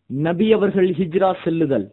நபி அவர்கள் ஹிஜ்ரா செல்லுதல்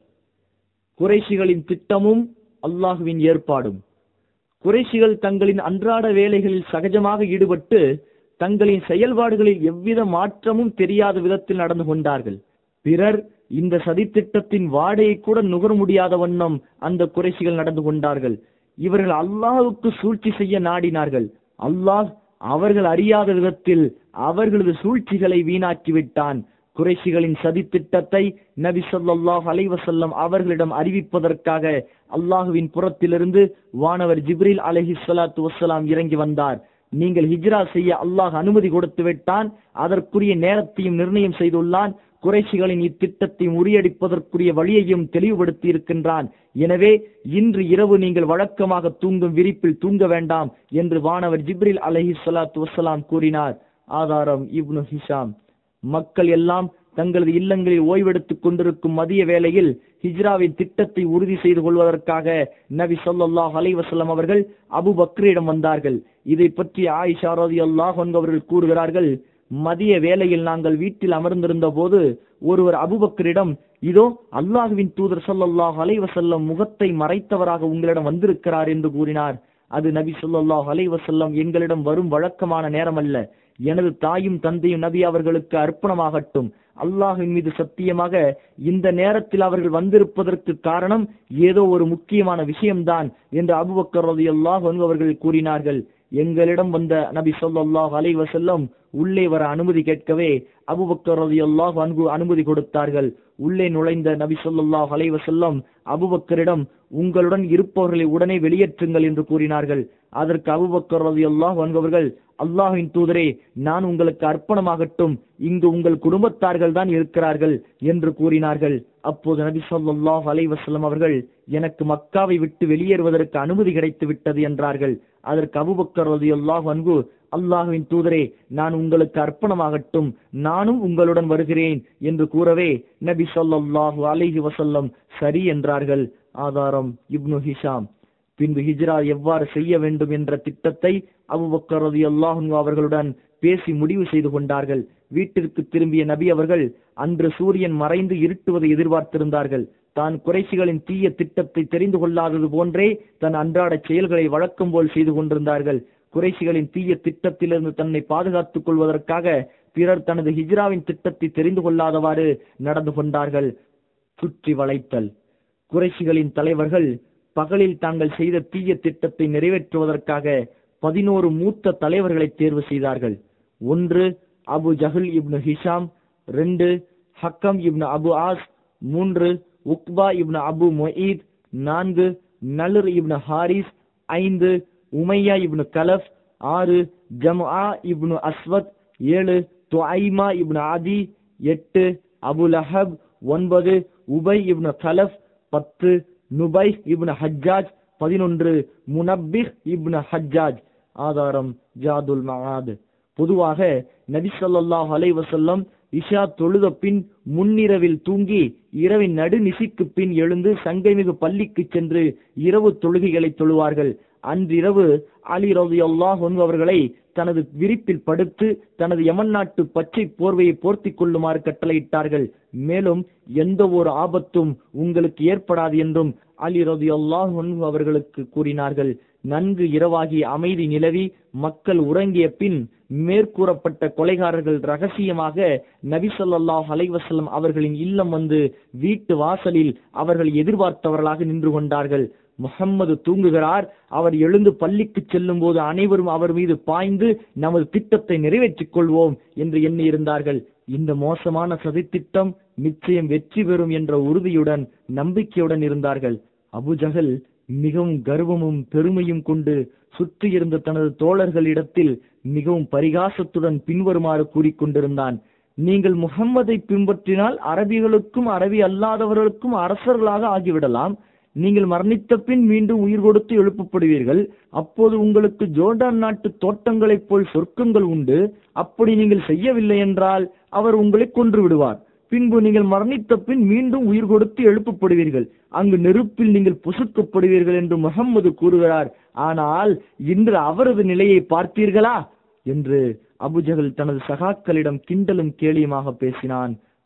குறைஷிகளின் திட்டமும் அல்லாஹுவின் ஏற்பாடும் குறைஷிகள் தங்களின் அன்றாட வேலைகளில் சகஜமாக ஈடுபட்டு தங்களின் செயல்பாடுகளில் எவ்வித மாற்றமும் தெரியாத விதத்தில் நடந்து கொண்டார்கள் பிறர் இந்த சதித்திட்டத்தின் வாடையை கூட நுகர முடியாத வண்ணம் அந்த குறைஷிகள் நடந்து கொண்டார்கள் இவர்கள் அல்லாஹுக்கு சூழ்ச்சி செய்ய நாடினார்கள் அல்லாஹ் அவர்கள் அறியாத விதத்தில் அவர்களது சூழ்ச்சிகளை வீணாக்கி விட்டான் குறைஷிகளின் சதித்திட்டத்தை நபி ஸல்லல்லாஹு அலைஹி வஸல்லம் அவர்களிடம் அறிவிப்பதற்காக அல்லாஹுவின் புறத்திலிருந்து வானவர் ஜிப்ரீல் அலைஹி ஸலாத்து வஸ்ஸலாம் இறங்கி வந்தார் நீங்கள் ஹிஜ்ரா செய்ய அல்லாஹ் அனுமதி கொடுத்து விட்டான் அதற்குரிய நேரத்தையும் நிர்ணயம் செய்துள்ளான் குறைஷிகளின் இத்திட்டத்தை முறியடிப்பதற்குரிய வழியையும் தெளிவுபடுத்தி இருக்கின்றான் எனவே இன்று இரவு நீங்கள் வழக்கமாக தூங்கும் விரிப்பில் தூங்க வேண்டாம் என்று வானவர் ஜிப்ரில் அலைஹி ஸலாத்து வஸ்ஸலாம் கூறினார் ஆதாரம் இப்னு ஹிஷாம் மக்கள் எல்லாம் தங்களது இல்லங்களில் ஓய்வெடுத்துக் கொண்டிருக்கும் மதிய வேளையில் ஹிஜ்ராவின் திட்டத்தை உறுதி செய்து கொள்வதற்காக நபி ஸல்லல்லாஹு அலைஹி வஸல்லம் அவர்கள் அபு பக்ரிடம் வந்தார்கள் இதை பற்றி ஆயிஷா ரலியல்லாஹு அன்ஹா அவர்கள் கூறுகிறார்கள் மதிய வேளையில் நாங்கள் வீட்டில் அமர்ந்திருந்த போது ஒருவர் அபுபக்கரிடம் இதோ அல்லாஹுவின் தூதர் ஸல்லல்லாஹு அலைஹி வஸல்லம் முகத்தை மறைத்தவராக உங்களிடம் வந்திருக்கிறார் என்று கூறினார் அது நபி ஸல்லல்லாஹு அலைஹி வஸல்லம் எங்களிடம் வரும் வழக்கமான நேரம் அல்ல எனது தாயும் தந்தையும் நபி அவர்களுக்கு அர்ப்பணமாகட்டும் அல்லாஹின் மீது சத்தியமாக இந்த நேரத்தில் அவர்கள் வந்திருப்பதற்கு காரணம் ஏதோ ஒரு முக்கியமான விஷயம்தான் என்று அபுபக்கர் ரலியல்லாஹு அன்ஹு அவர்கள் கூறினார்கள் எங்களிடம் வந்த நபி ஸல்லல்லாஹு அலைஹி வஸல்லம் உள்ளே வர அனுமதி கேட்கவே அபுபக்கர் ரலியல்லாஹு அன்ஹு அனுமதி கொடுத்தார்கள் உள்ளே நுழைந்த நபி ஸல்லல்லாஹு அலைஹி வஸல்லம் அபுபக்கரிடம் உங்களுடன் இருப்பவர்களை உடனே வெளியேற்றுங்கள் என்று கூறினார்கள் அதற்கு அபுபக்கர் ரலியல்லாஹு அன்ஹு அவர்கள் அல்லாஹ்வின் தூதரே நான் உங்களுக்கு அர்ப்பணமாகட்டும் இங்கு உங்கள் குடும்பத்தார்கள் தான் இருக்கிறார்கள் என்று கூறினார்கள் அப்போது நபி ஸல்லல்லாஹு அலைஹி வஸல்லம் அவர்கள் எனக்கு மக்காவை விட்டு வெளியேறுவதற்கு அனுமதி கிடைத்து விட்டது என்றார்கள் அதற்கு அபூபக்கர் ரலியல்லாஹு அன்ஹு அல்லாஹ்வின் தூதரே நான் உங்களுக்கு அர்ப்பணமாகட்டும் நானும் உங்களுடன் வருகிறேன் என்று கூறவே நபி ஸல்லல்லாஹு அலைஹி வஸல்லம் சரி என்றார்கள் ஆதாரம் இப்னு ஹிஷாம் பின்பு ஹிஜ்ரா எவ்வாறு செய்ய வேண்டும் என்ற திட்டத்தை அபுபக்கர் ரலியல்லாஹு அன்ஹு அவர்களுடன் பேசி முடிவு செய்து கொண்டார்கள் வீட்டிற்கு திரும்பிய நபி அவர்கள் அன்று சூரியன் மறைந்து இருட்டுவதை எதிர்பார்த்திருந்தார்கள் தான் குறைசிகளின் தீய திட்டத்தை தெரிந்து கொள்ளாதது போன்றே தன் அன்றாட செயல்களை வழக்கம் போல் செய்து கொண்டிருந்தார்கள் குறைசிகளின் தீய திட்டத்திலிருந்து தன்னை பாதுகாத்துக் கொள்வதற்காக பிறர் தனது ஹிஜ்ராவின் திட்டத்தை தெரிந்து கொள்ளாதவாறு நடந்து கொண்டார்கள் சுற்றி வளைத்தல் குறைசிகளின் தலைவர்கள் பகலில் தாங்கள் செய்த தீய திட்டத்தை நிறைவேற்றுவதற்காக பதினோரு மூத்த தலைவர்களை தேர்வு செய்தார்கள் ஒன்று அபு ஜஹல் இப்னு ஹிஷாம் ரெண்டு ஹக்கம் இப்னு அபு ஆஸ் மூன்று உக்பா இப்னு அபு மொயீத் நான்கு நலுர் இப்னு ஹாரிஸ் ஐந்து உமையா இப்னு கலஃப் ஆறு ஜம்ஆ இப்னு அஸ்வத் ஏழு துஐமா இப்னு ஆதி எட்டு அபு லஹப் ஒன்பது உபை இப்னு கலஃப் பத்து நுபை இப்னு ஹஜ்ஜாஜ் பதினொன்று முனப்பிஹ் இப்னு ஹஜ்ஜாஜ் ஆதாரம் ஜாதுல் மகாத் பொதுவாக நபி ஸல்லல்லாஹு அலைஹி வஸல்லம் இஷா தொழுத பின் முன்னிரவில் தூங்கி இரவின் நடுநிசிக்கு பின் எழுந்து சங்கைமிகு பள்ளிக்கு சென்று இரவு தொழுகைகளை தொழுவார்கள் அன்றிரவு அலி ரலியல்லாஹு அன்ஹு அவர்களை தனது விரிப்பில் படுத்து தனது யமன் நாட்டு பச்சை போர்வையை போர்த்திக் கொள்ளுமாறு கட்டளையிட்டார்கள் மேலும் எந்த ஒரு ஆபத்தும் உங்களுக்கு ஏற்படாது என்றும் அலி ரலியல்லாஹு அன்ஹு அவர்களுக்கு கூறினார்கள் நன்கு இரவாகி அமைதி நிலவி மக்கள் உறங்கிய பின் மேற்கூறப்பட்ட கொலைகாரர்கள் ரகசியமாக நபி ஸல்லல்லாஹு அலைஹி வஸல்லம் அவர்களின் இல்லம் வந்து வீட்டு வாசலில் அவர்கள் எதிர்பார்த்தவர்களாக நின்று கொண்டார்கள் முஹம்மது தூங்குகிறார் அவர் எழுந்து பள்ளிக்கு செல்லும் போது அனைவரும் அவர் மீது பாய்ந்து நமது திட்டத்தை நிறைவேற்றிக் கொள்வோம் என்று எண்ணி இருந்தார்கள் இந்த மோசமான சதித்திட்டம் நிச்சயம் வெற்றி பெறும் என்ற உறுதியுடன் நம்பிக்கையுடன் இருந்தார்கள் அபுஜஹல் மிகவும் கர்வமும் பெருமையும் கொண்டு சுற்றி இருந்த தனது தோழர்களிடத்தில் மிகவும் பரிகாசத்துடன் பின்வருமாறு கூறிக்கொண்டிருந்தான் நீங்கள் முகம்மதை பின்பற்றினால் அரபிகளுக்கும் அரபி அல்லாதவர்களுக்கும் அரசர்களாக ஆகிவிடலாம் நீங்கள் மரணித்த பின் மீண்டும் உயிர் கொடுத்து எழுப்பப்படுவீர்கள் அப்போது உங்களுக்கு ஜோர்டான் நாட்டு தோட்டங்களைப் போல் சொர்க்கங்கள் உண்டு அப்படி நீங்கள் செய்யவில்லை என்றால் அவர் உங்களை கொன்று விடுவார் பின்பு நீங்கள் மரணித்த பின் மீண்டும் உயிர் கொடுத்து எழுப்பப்படுவீர்கள் அங்கு நெருப்பில் நீங்கள் புசுக்கப்படுவீர்கள் என்று முகம்மது கூறுகிறார் ஆனால் இன்று அவரது நிலையை பார்த்தீர்களா என்று அபுஜஹல் தனது சகாக்களிடம் கிண்டலும் கேலியுமாக பேசினான்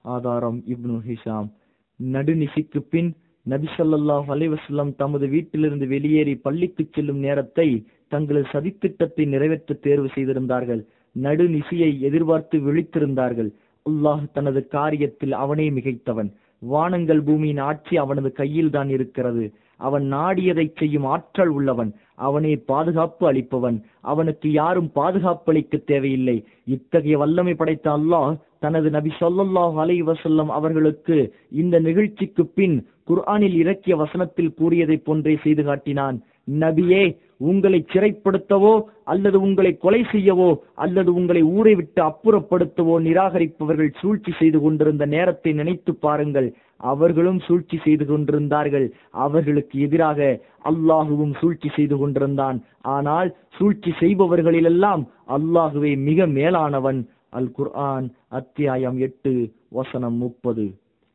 ஆதாரம் இப்னு ஹிஷாம் நடுநிசிக்கு பின் நபி ஸல்லல்லாஹு அலைஹி வஸல்லம் தமது வீட்டிலிருந்து வெளியேறி பள்ளிக்கு செல்லும் நேரத்தை தங்களது சதித்திட்டத்தை நிறைவேற்ற தேர்வு செய்திருந்தார்கள் நடுநிசியை எதிர்பார்த்து விழித்திருந்தார்கள் அல்லாஹ் தனது காரியத்தில் அவனே மிகைத்தவன் வானங்கள் பூமியின் ஆட்சி அவனது கையில் தான் இருக்கிறது அவன் நாடியதை செய்யும் ஆற்றல் உள்ளவன் அவனே பாதுகாப்பு அளிப்பவன் அவனுக்கு யாரும் பாதுகாப்பு அளிக்க தேவையில்லை இத்தகைய வல்லமை படைத்த அல்லாஹ் தனது நபி ஸல்லல்லாஹு அலைஹி வஸல்லம் அவர்களுக்கு இந்த நிகழ்ச்சிக்கு பின் குர்ஆனில் இறக்கிய வசனத்தில் கூறியதைப் போன்றே செய்து காட்டினான் நபியே உங்களை சிறைப்படுத்தவோ அல்லது உங்களை கொலை செய்யவோ அல்லது உங்களை ஊரை விட்டு அப்புறப்படுத்தவோ நிராகரிப்பவர்கள் சூழ்ச்சி செய்து கொண்டிருந்த நேரத்தை நினைத்து பாருங்கள் அவர்களும் சூழ்ச்சி செய்து கொண்டிருந்தார்கள் அவர்களுக்கு எதிராக அல்லாஹுவும் சூழ்ச்சி செய்து கொண்டிருந்தான் ஆனால் சூழ்ச்சி செய்பவர்களிலெல்லாம் அல்லாஹுவே மிக மேலானவன் அல் குர்ஆன் அத்தியாயம் எட்டு வசனம் முப்பது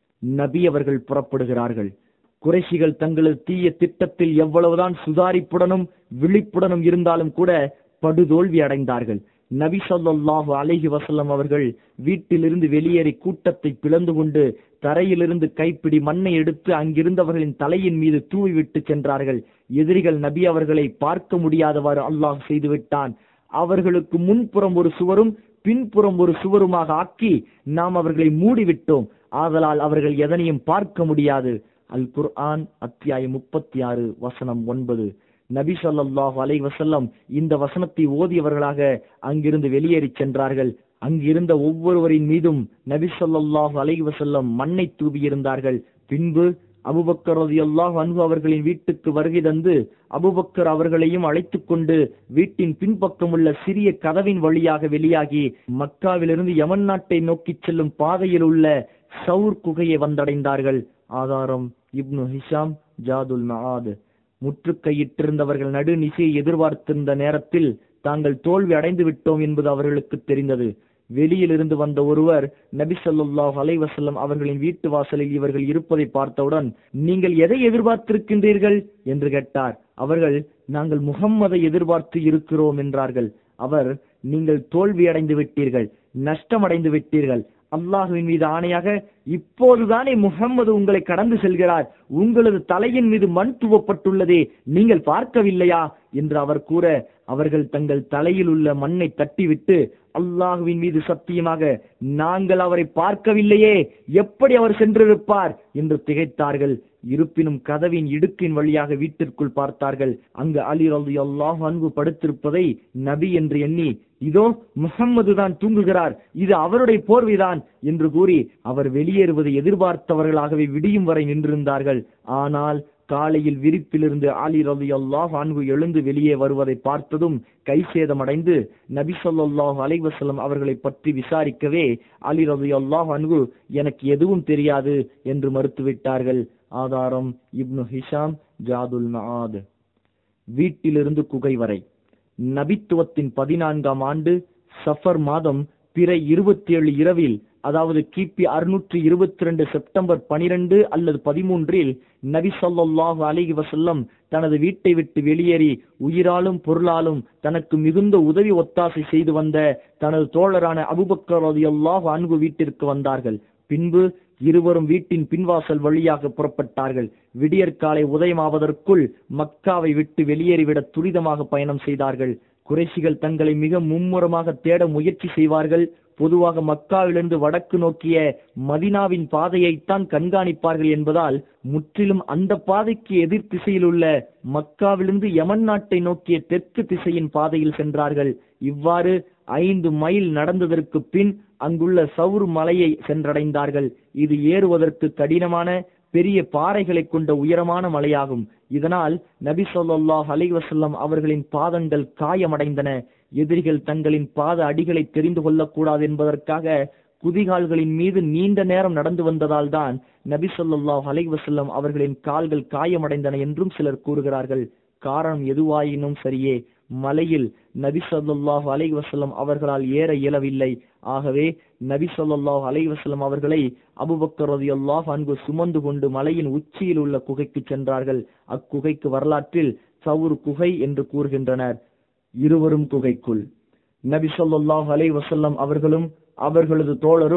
நபி அவர்கள் புறப்படுகிறார்கள் குறைஷிகள் தங்களது தீய திட்டத்தில் எவ்வளவுதான் சுதாரிப்புடனும் விழிப்புடனும் இருந்தாலும் கூட படுதோல்வி அடைந்தார்கள் நபி ஸல்லல்லாஹு அலைஹி வஸல்லம் அவர்கள் வீட்டிலிருந்து வெளியேறி கூட்டத்தை பிளந்து கொண்டு தரையிலிருந்து கைப்பிடி மண்ணை எடுத்து அங்கிருந்தவர்களின் தலையின் மீது தூவிவிட்டு சென்றார்கள் எதிரிகள் நபி அவர்களை பார்க்க முடியாதவாறு அல்லாஹ் செய்துவிட்டான் அவர்களுக்கு முன்புறம் ஒரு சுவரும் பின்புறம் ஒரு சுவருமாக ஆக்கி நாம் அவர்களை மூடிவிட்டோம் ஆதலால் அவர்கள் எதனையும் பார்க்க முடியாது அல் குர்ஆன் அத்தியாயம் முப்பத்தி ஆறு வசனம் ஒன்பது நபி ஸல்லல்லாஹு அலைஹி வஸல்லம் இந்த வசனத்தை ஓதியவர்களாக அங்கிருந்து வெளியேறி சென்றார்கள் அங்கிருந்த ஒவ்வொருவரின் மீதும் நபி ஸல்லல்லாஹு அலைஹி வஸல்லம் மண்ணை தூவியிருந்தார்கள் பின்பு அபுபக்கர் ரலியல்லாஹு அன்ஹு அவர்களின் வீட்டுக்கு வருகை தந்து அபுபக்கர் அவர்களையும் அழைத்துக் கொண்டு வீட்டின் பின்பக்கம் உள்ள சிறிய கதவின் வழியாக வெளியாகி மக்காவிலிருந்து யமன் நாட்டை நோக்கிச் செல்லும் பாதையில் உள்ள சவுர் குகையை வந்தடைந்தார்கள் ஆதாரம் இப்னு ஹிஷாம் ஜாதுல் மஆத் முற்றுகையிட்டிருந்தவர்கள் நடுநிசையை எதிர்பார்த்திருந்த நேரத்தில் தாங்கள் தோல்வி அடைந்து விட்டோம் என்பது அவர்களுக்கு தெரிந்தது வெளியிலிருந்து வந்த ஒருவர் நபி ஸல்லல்லாஹு அலைஹி வஸல்லம் அவர்களின் வீட்டு வாசலில் இவர்கள் இருப்பதை பார்த்தவுடன் நீங்கள் எதை எதிர்பார்த்திருக்கின்றீர்கள் என்று கேட்டார் அவர்கள் நாங்கள் முகம்மதை எதிர்பார்த்து இருக்கிறோம் என்றார்கள் அவர் நீங்கள் தோல்வி அடைந்து விட்டீர்கள் நஷ்டமடைந்து விட்டீர்கள் அல்லாஹுவின் மீது ஆணையாக இப்போதுதானே முகம்மது உங்களை கடந்து செல்கிறார் உங்களது தலையின் மீது மண் துவப்பட்டுள்ளதே நீங்கள் பார்க்கவில்லையா என்று அவர் கூற அவர்கள் தங்கள் தலையில் உள்ள மண்ணை தட்டிவிட்டு அல்லாஹுவின் மீது சத்தியமாக நாங்கள் அவரை பார்க்கவில்லையே எப்படி அவர் சென்றிருப்பார் என்று திகைத்தார்கள் இருப்பினும் கதவின் இடுக்கின் வழியாக வீட்டிற்குள் பார்த்தார்கள் அங்கு அலி ரலி அல்லாஹ் அன்பு படுத்திருப்பதை நபி என்று எண்ணி இதோ முகம்மது தான் தூங்குகிறார் இது அவருடைய போர்வைதான் என்று கூறி அவர் வெளியேறுவதை எதிர்பார்த்தவர்களாகவே விடியும் வரை நின்றிருந்தார்கள் ஆனால் காலையில் விரிப்பிலிருந்து ஆலி ரலி அல்லாஹ் அன்பு எழுந்து வெளியே வருவதை பார்த்ததும் கை சேதமடைந்து நபி ஸல்லல்லாஹு அலைஹி வஸல்லம் அவர்களை பற்றி விசாரிக்கவே அலி ரலி அல்லாஹ் அன்பு எனக்கு எதுவும் தெரியாது என்று மறுத்துவிட்டார்கள் ஆதாரம் இப்னு ஹிஷாம் ஜாதுல் மஆத் வீட்டிலிருந்து குகை வரை நபித்துவத்தின் பதினான்காம் ஆண்டு சஃபர் மாதம் பிறை இருபத்தி ஏழு இரவில் அதாவது கிபி அறுநூற்றி இருபத்தி ரெண்டு செப்டம்பர் பனிரெண்டு அல்லது பதிமூன்றில் நபி ஸல்லல்லாஹு அலைஹி வஸல்லம் தனது வீட்டை விட்டு வெளியேறி உயிராலும் பொருளாலும் தனக்கு மிகுந்த உதவி ஒத்தாசை செய்து வந்த தனது தோழரான அபுபக்கர் ரலியல்லாஹு அன்ஹு வீட்டிற்கு வந்தார்கள் பின்பு இருவரும் வீட்டின் பின்வாசல் வழியாக புறப்பட்டார்கள் விடியற்காலை உதயமாவதற்குள் மக்காவை விட்டு வெளியேறிவிட துரிதமாக பயணம் செய்தார்கள் குறைஷிகள் தங்களை மிக மும்முரமாக தேட முயற்சி செய்வார்கள் பொதுவாக மக்காவிலிருந்து வடக்கு நோக்கிய மதினாவின் பாதையைத்தான் கண்காணிப்பார்கள் என்பதால் முற்றிலும் அந்த பாதைக்கு எதிர் திசையில் உள்ள மக்காவிலிருந்து யமன் நாட்டை நோக்கிய தெற்கு திசையின் பாதையில் சென்றார்கள் இவ்வாறு ஐந்து மைல் நடந்ததற்கு பின் அங்குள்ள சவுர் மலையை சென்றடைந்தார்கள் இது ஏறுவதற்கு கடினமான பெரிய பாறைகளை கொண்ட உயரமான மலையாகும் இதனால் நபி ஸல்லல்லாஹு அலைஹி வஸல்லம் அவர்களின் பாதங்கள் காயமடைந்தன எதிரிகள் தங்களின் பாத அடிகளை தெரிந்து கொள்ளக்கூடாது என்பதற்காக குதிகால்களின் மீது நீண்ட நேரம் நடந்து வந்ததால் தான் நபி ஸல்லல்லாஹு அலைஹி வஸல்லம் அவர்களின் கால்கள் காயமடைந்தன என்றும் சிலர் கூறுகிறார்கள் காரணம் எதுவாயினும் சரியே மலையில் நபி ஸல்லல்லாஹு அலைஹி வஸல்லம் அவர்களால் ஏற இயலவில்லை ஆகவே நபி ஸல்லல்லாஹு அலைஹி வஸல்லம் அவர்களை அபூபக்கர் ரலியல்லாஹு அன்ஹு சுமந்து கொண்டு மலையின் உச்சியில் உள்ள குகைக்கு சென்றார்கள் அக்குகைக்கு வரலாற்றில் சவுர் குகை என்று கூறுகின்றனர் இருவரும் குகைக்குள் நபி ஸல்லல்லாஹு அலைஹி வஸல்லம் அவர்களும் அவர்களது தோழரும்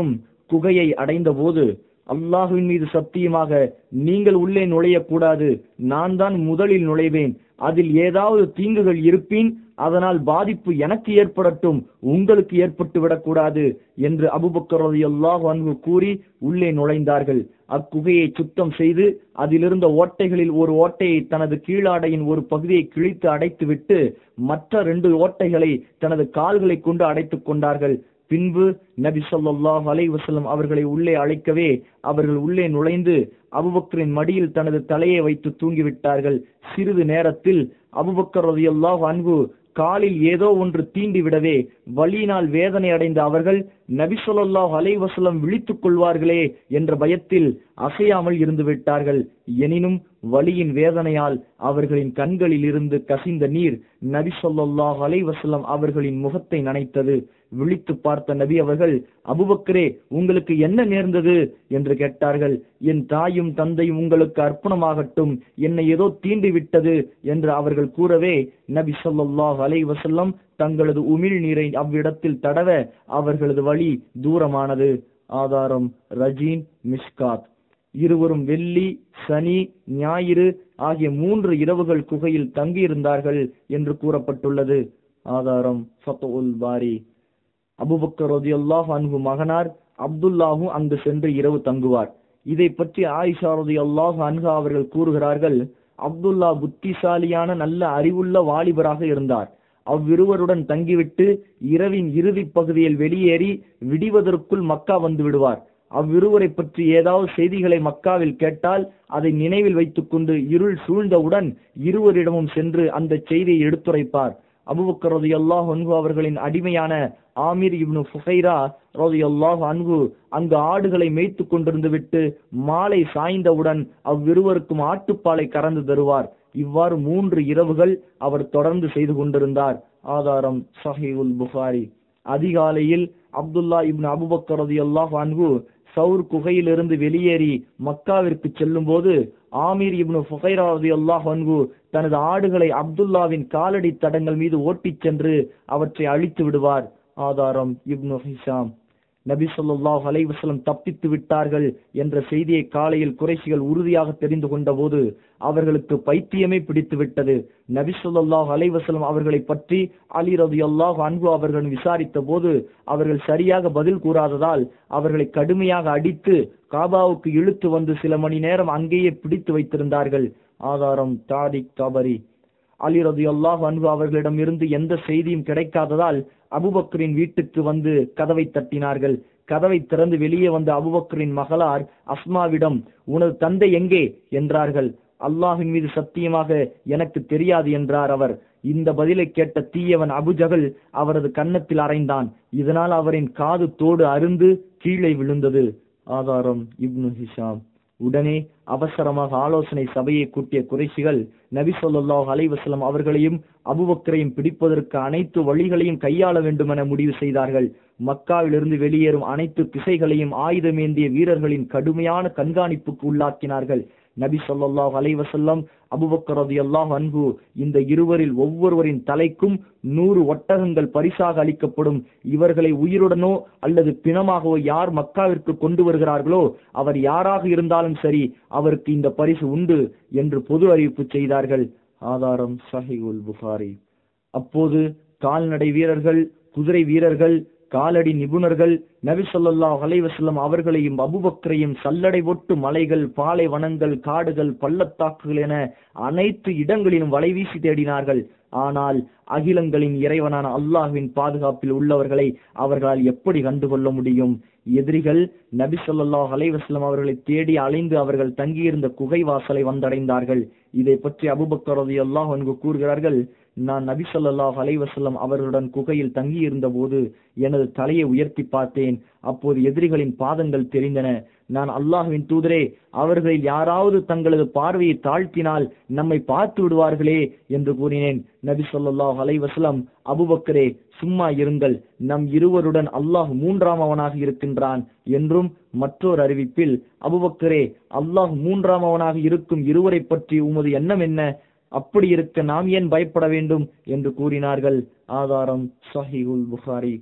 குகையை அடைந்தபோது அல்லாஹுவின் மீது சத்தியமாக நீங்கள் உள்ளே நுழையக்கூடாது நான் தான் முதலில் நுழைவேன் அதில் ஏதாவது தீங்குகள் இருப்பின் அதனால் பாதிப்பு எனக்கு ஏற்படட்டும் உங்களுக்கு ஏற்பட்டு விடக்கூடாது என்று அபுபக்கர் ரலியல்லாஹு அன்ஹு கூறி உள்ளே நுழைந்தார்கள் அக்குகையை சுத்தம் செய்து அதிலிருந்த ஓட்டைகளில் ஒரு ஓட்டையை தனது கீழாடையின் ஒரு பகுதியை கிழித்து அடைத்துவிட்டு மற்ற ரெண்டு ஓட்டைகளை தனது கால்களை கொண்டு அடைத்துக் கொண்டார்கள் பின்பு நபி ஸல்லல்லாஹு அலைஹி வஸல்லம் அவர்களை உள்ளே அழைக்கவே அவர்கள் உள்ளே நுழைந்து அபுபக்கரின் மடியில் தனது தலையை வைத்து தூங்கிவிட்டார்கள் சிறிது நேரத்தில் அபுபக்கர் ரலியல்லாஹு அன்ஹு காலில் ஏதோ ஒன்று தீண்டி விடவே வலியினால் வேதனை அடைந்த அவர்கள் நபி ஸல்லல்லாஹு அலைஹி வஸல்லம் விழித்துக் கொள்வார்களே என்ற பயத்தில் அசையாமல் இருந்து விட்டார்கள் எனினும் வலியின் வேதனையால் அவர்களின் கண்களில் இருந்து கசிந்த நீர் நபி ஸல்லல்லாஹு அலைஹி வஸல்லம் அவர்களின் முகத்தை நனைத்தது விழித்து பார்த்த நபி அவர்கள் அபுபக்கரே உங்களுக்கு என்ன நேர்ந்தது என்று கேட்டார்கள் என் தாயும் தந்தையும் உங்களுக்கு அர்ப்பணமாகட்டும் என்னை ஏதோ தீண்டி விட்டது என்று அவர்கள் கூறவே நபி ஸல்லல்லாஹு அலைஹி வஸல்லம் தங்களது உமிழ் நீரை அவ்விடத்தில் தடவ அவர்களது வழி தூரமானது ஆதாரம் ரஜீன் மிஷ்காத் இருவரும் வெள்ளி சனி ஞாயிறு ஆகிய மூன்று இரவுகள் குகையில் தங்கியிருந்தார்கள் என்று கூறப்பட்டுள்ளது ஆதாரம் ஃபத்துல் பாரி அபுபக்கர் ரதியல்லாஹு அன்ஹு மகனார் அப்துல்லாஹும் அங்கு சென்று இரவு தங்குவார் இதை பற்றி ஆயிஷா ரதியல்லாஹு அன்ஹா அவர்கள் கூறுகிறார்கள் அப்துல்லா புத்திசாலியான நல்ல அறிவுள்ள வாலிபராக இருந்தார் அவ்விருவருடன் தங்கிவிட்டு இரவின் இறுதி பகுதியில் வெளியேறி விடிவதற்குள் மக்கா வந்து விடுவார் அவ்விருவரை பற்றி ஏதாவது செய்திகளை மக்காவில் கேட்டால் அதை நினைவில் வைத்துக்கொண்டு இருள் சூழ்ந்தவுடன் இருவரிடமும் சென்று அந்த செய்தியை எடுத்துரைப்பார் அபுபக்கர் ரதியல்லாஹு அன்ஹு அவர்களின் அடிமையான ஆமீர் இப்னு ஃபுகைரா ரதியல்லாஹு அன்ஹு அங்கு ஆடுகளை மேய்த்து கொண்டிருந்து விட்டு மாலை சாய்ந்தவுடன் அவ்விருவருக்கும் ஆட்டுப்பாலை கறந்து தருவார் இவ்வாறு மூன்று இரவுகள் அவர் தொடர்ந்து செய்து கொண்டிருந்தார் ஆதாரம் சஹீவுல் புகாரி அதிகாலையில் அப்துல்லா இப்னு அபுபக்கர் ரதியல்லாஹு அன்ஹு சவுர் குகையிலிருந்து வெளியேறி மக்காவிற்கு செல்லும் போது ஆமீர் இப்னு ஃபுகைரா ரதியல்லாஹு அன்ஹு தனது ஆடுகளை அப்துல்லாவின் காலடி தடங்கள் மீது ஓட்டிச் சென்று அவற்றை அழித்து விடுவார் ஆதாரம் இப்னு ஹிஷாம் நபி ஸல்லல்லாஹு அலைஹி வஸல்லம் தப்பித்து விட்டார்கள் என்ற செய்தியை காலையில் குறைஷிகள் உறுதியாக தெரிந்து கொண்டபோது அவர்களுக்கு பைத்தியமே பிடித்து விட்டது நபி ஸல்லல்லாஹு அலைஹி வஸல்லம் அவர்களை பற்றி அலி ரலியல்லாஹு அன்ஹு அவர்கள் விசாரித்த போது அவர்கள் சரியாக பதில் கூறாததால் அவர்களை கடுமையாக அடித்து காபாவுக்கு இழுத்து வந்து சில மணி நேரம் அங்கேயே பிடித்து வைத்திருந்தார்கள் ஆதாரம் தாரிக் தபரி அலி ரதியல்லாஹு அன்ஹு அவர்களிடம் இருந்து எந்த செய்தியும் கிடைக்காததால் அபுபக்கரின் வீட்டுக்கு வந்து கதவை தட்டினார்கள் கதவை திறந்து வெளியே வந்த அபுபக்கரின் மகளார் அஸ்மாவிடம் உனது தந்தை எங்கே என்றார்கள் அல்லாஹின் மீது சத்தியமாக எனக்கு தெரியாது என்றார் அவர் இந்த பதிலை கேட்ட தீயவன் அபுஜகல் அவரது கன்னத்தில் அறைந்தான் இதனால் அவரின் காது தோடு அருந்து கீழே விழுந்தது ஆதாரம் இப்னு ஹிஷாம் உடனே அவசரமாக ஆலோசனை சபையை கூட்டிய குறைஷிகள் நபி ஸல்லல்லாஹு அலைஹி வஸல்லம் அவர்களையும் அபுபக்கரையும் பிடிப்பதற்கு அனைத்து வழிகளையும் கையாள வேண்டும் என முடிவு செய்தார்கள் மக்காவிலிருந்து வெளியேறும் அனைத்து திசைகளையும் ஆயுதமேந்திய வீரர்களின் கடுமையான கண்காணிப்புக்கு உள்ளாக்கினார்கள் நபி ஸல்லல்லாஹு அலைஹி வஸல்லம் அபூபக்கர் ரலியல்லாஹு அன்ஹு இந்த இருவரில் ஒவ்வொருவரின் தலைக்கும் நூறு ஒட்டகங்கள் பரிசாக அளிக்கப்படும் இவர்களை உயிருடனோ அல்லது பிணமாகவோ யார் மக்காவிற்கு கொண்டு வருகிறார்களோ அவர் யாராக இருந்தாலும் சரி அவருக்கு இந்த பரிசு உண்டு என்று பொது அறிவிப்பு செய்தார்கள் ஆதாரம் சஹிகுல் புகாரி அப்போது கால்நடை வீரர்கள் குதிரை வீரர்கள் காலடி நிபுணர்கள் நபி ஸல்லல்லாஹு அலைஹி வஸல்லம் அவர்களையும் அபுபக்கரையும் சல்லடை ஒட்டு மலைகள் பாலைவனங்கள் காடுகள் பள்ளத்தாக்குகள் என அனைத்து இடங்களிலும் வலைவீசி தேடினார்கள் ஆனால் அகிலங்களின் இறைவனான அல்லாஹ்வின் பாதுகாப்பில் உள்ளவர்களை அவர்களால் எப்படி கண்டுகொள்ள முடியும் எதிரிகள் நபி ஸல்லல்லாஹு அலைஹி வஸல்லம் அவர்களை தேடி அலைந்து அவர்கள் தங்கியிருந்த குகை வாசலை வந்தடைந்தார்கள் இதை பற்றி அபூபக்கர் ரலியல்லாஹு அன்ஹு கூறுகிறார்கள் நான் நபி ஸல்லல்லாஹு அலைஹி வஸல்லம் அவர்களுடன் குகையில் தங்கியிருந்த போது எனது தலையை உயர்த்தி பார்த்தேன் அப்போது எதிரிகளின் பாதங்கள் தெரிந்தன நான் அல்லாஹ்வின் தூதரே அவர்களில் யாராவது தங்களது பார்வையை தாழ்த்தினால் நம்மை பார்த்து விடுவார்களே என்று கூறினேன் நபி ஸல்லல்லாஹு அலைஹி வஸல்லம் அபூபக்கரே சும்மா இருங்கள் நம் இருவருடன் அல்லாஹ் மூன்றாம் அவனாக இருக்கின்றான் என்றும் மற்றொரு அறிவிப்பில் அபுபக்கரே அல்லாஹ் மூன்றாம் அவனாக இருக்கும் இருவரை பற்றி உமது எண்ணம் என்ன அப்படி இருக்க நாம் ஏன் பயப்பட வேண்டும் என்று கூறினார்கள் ஆதாரம் சஹிஹுல் புகாரி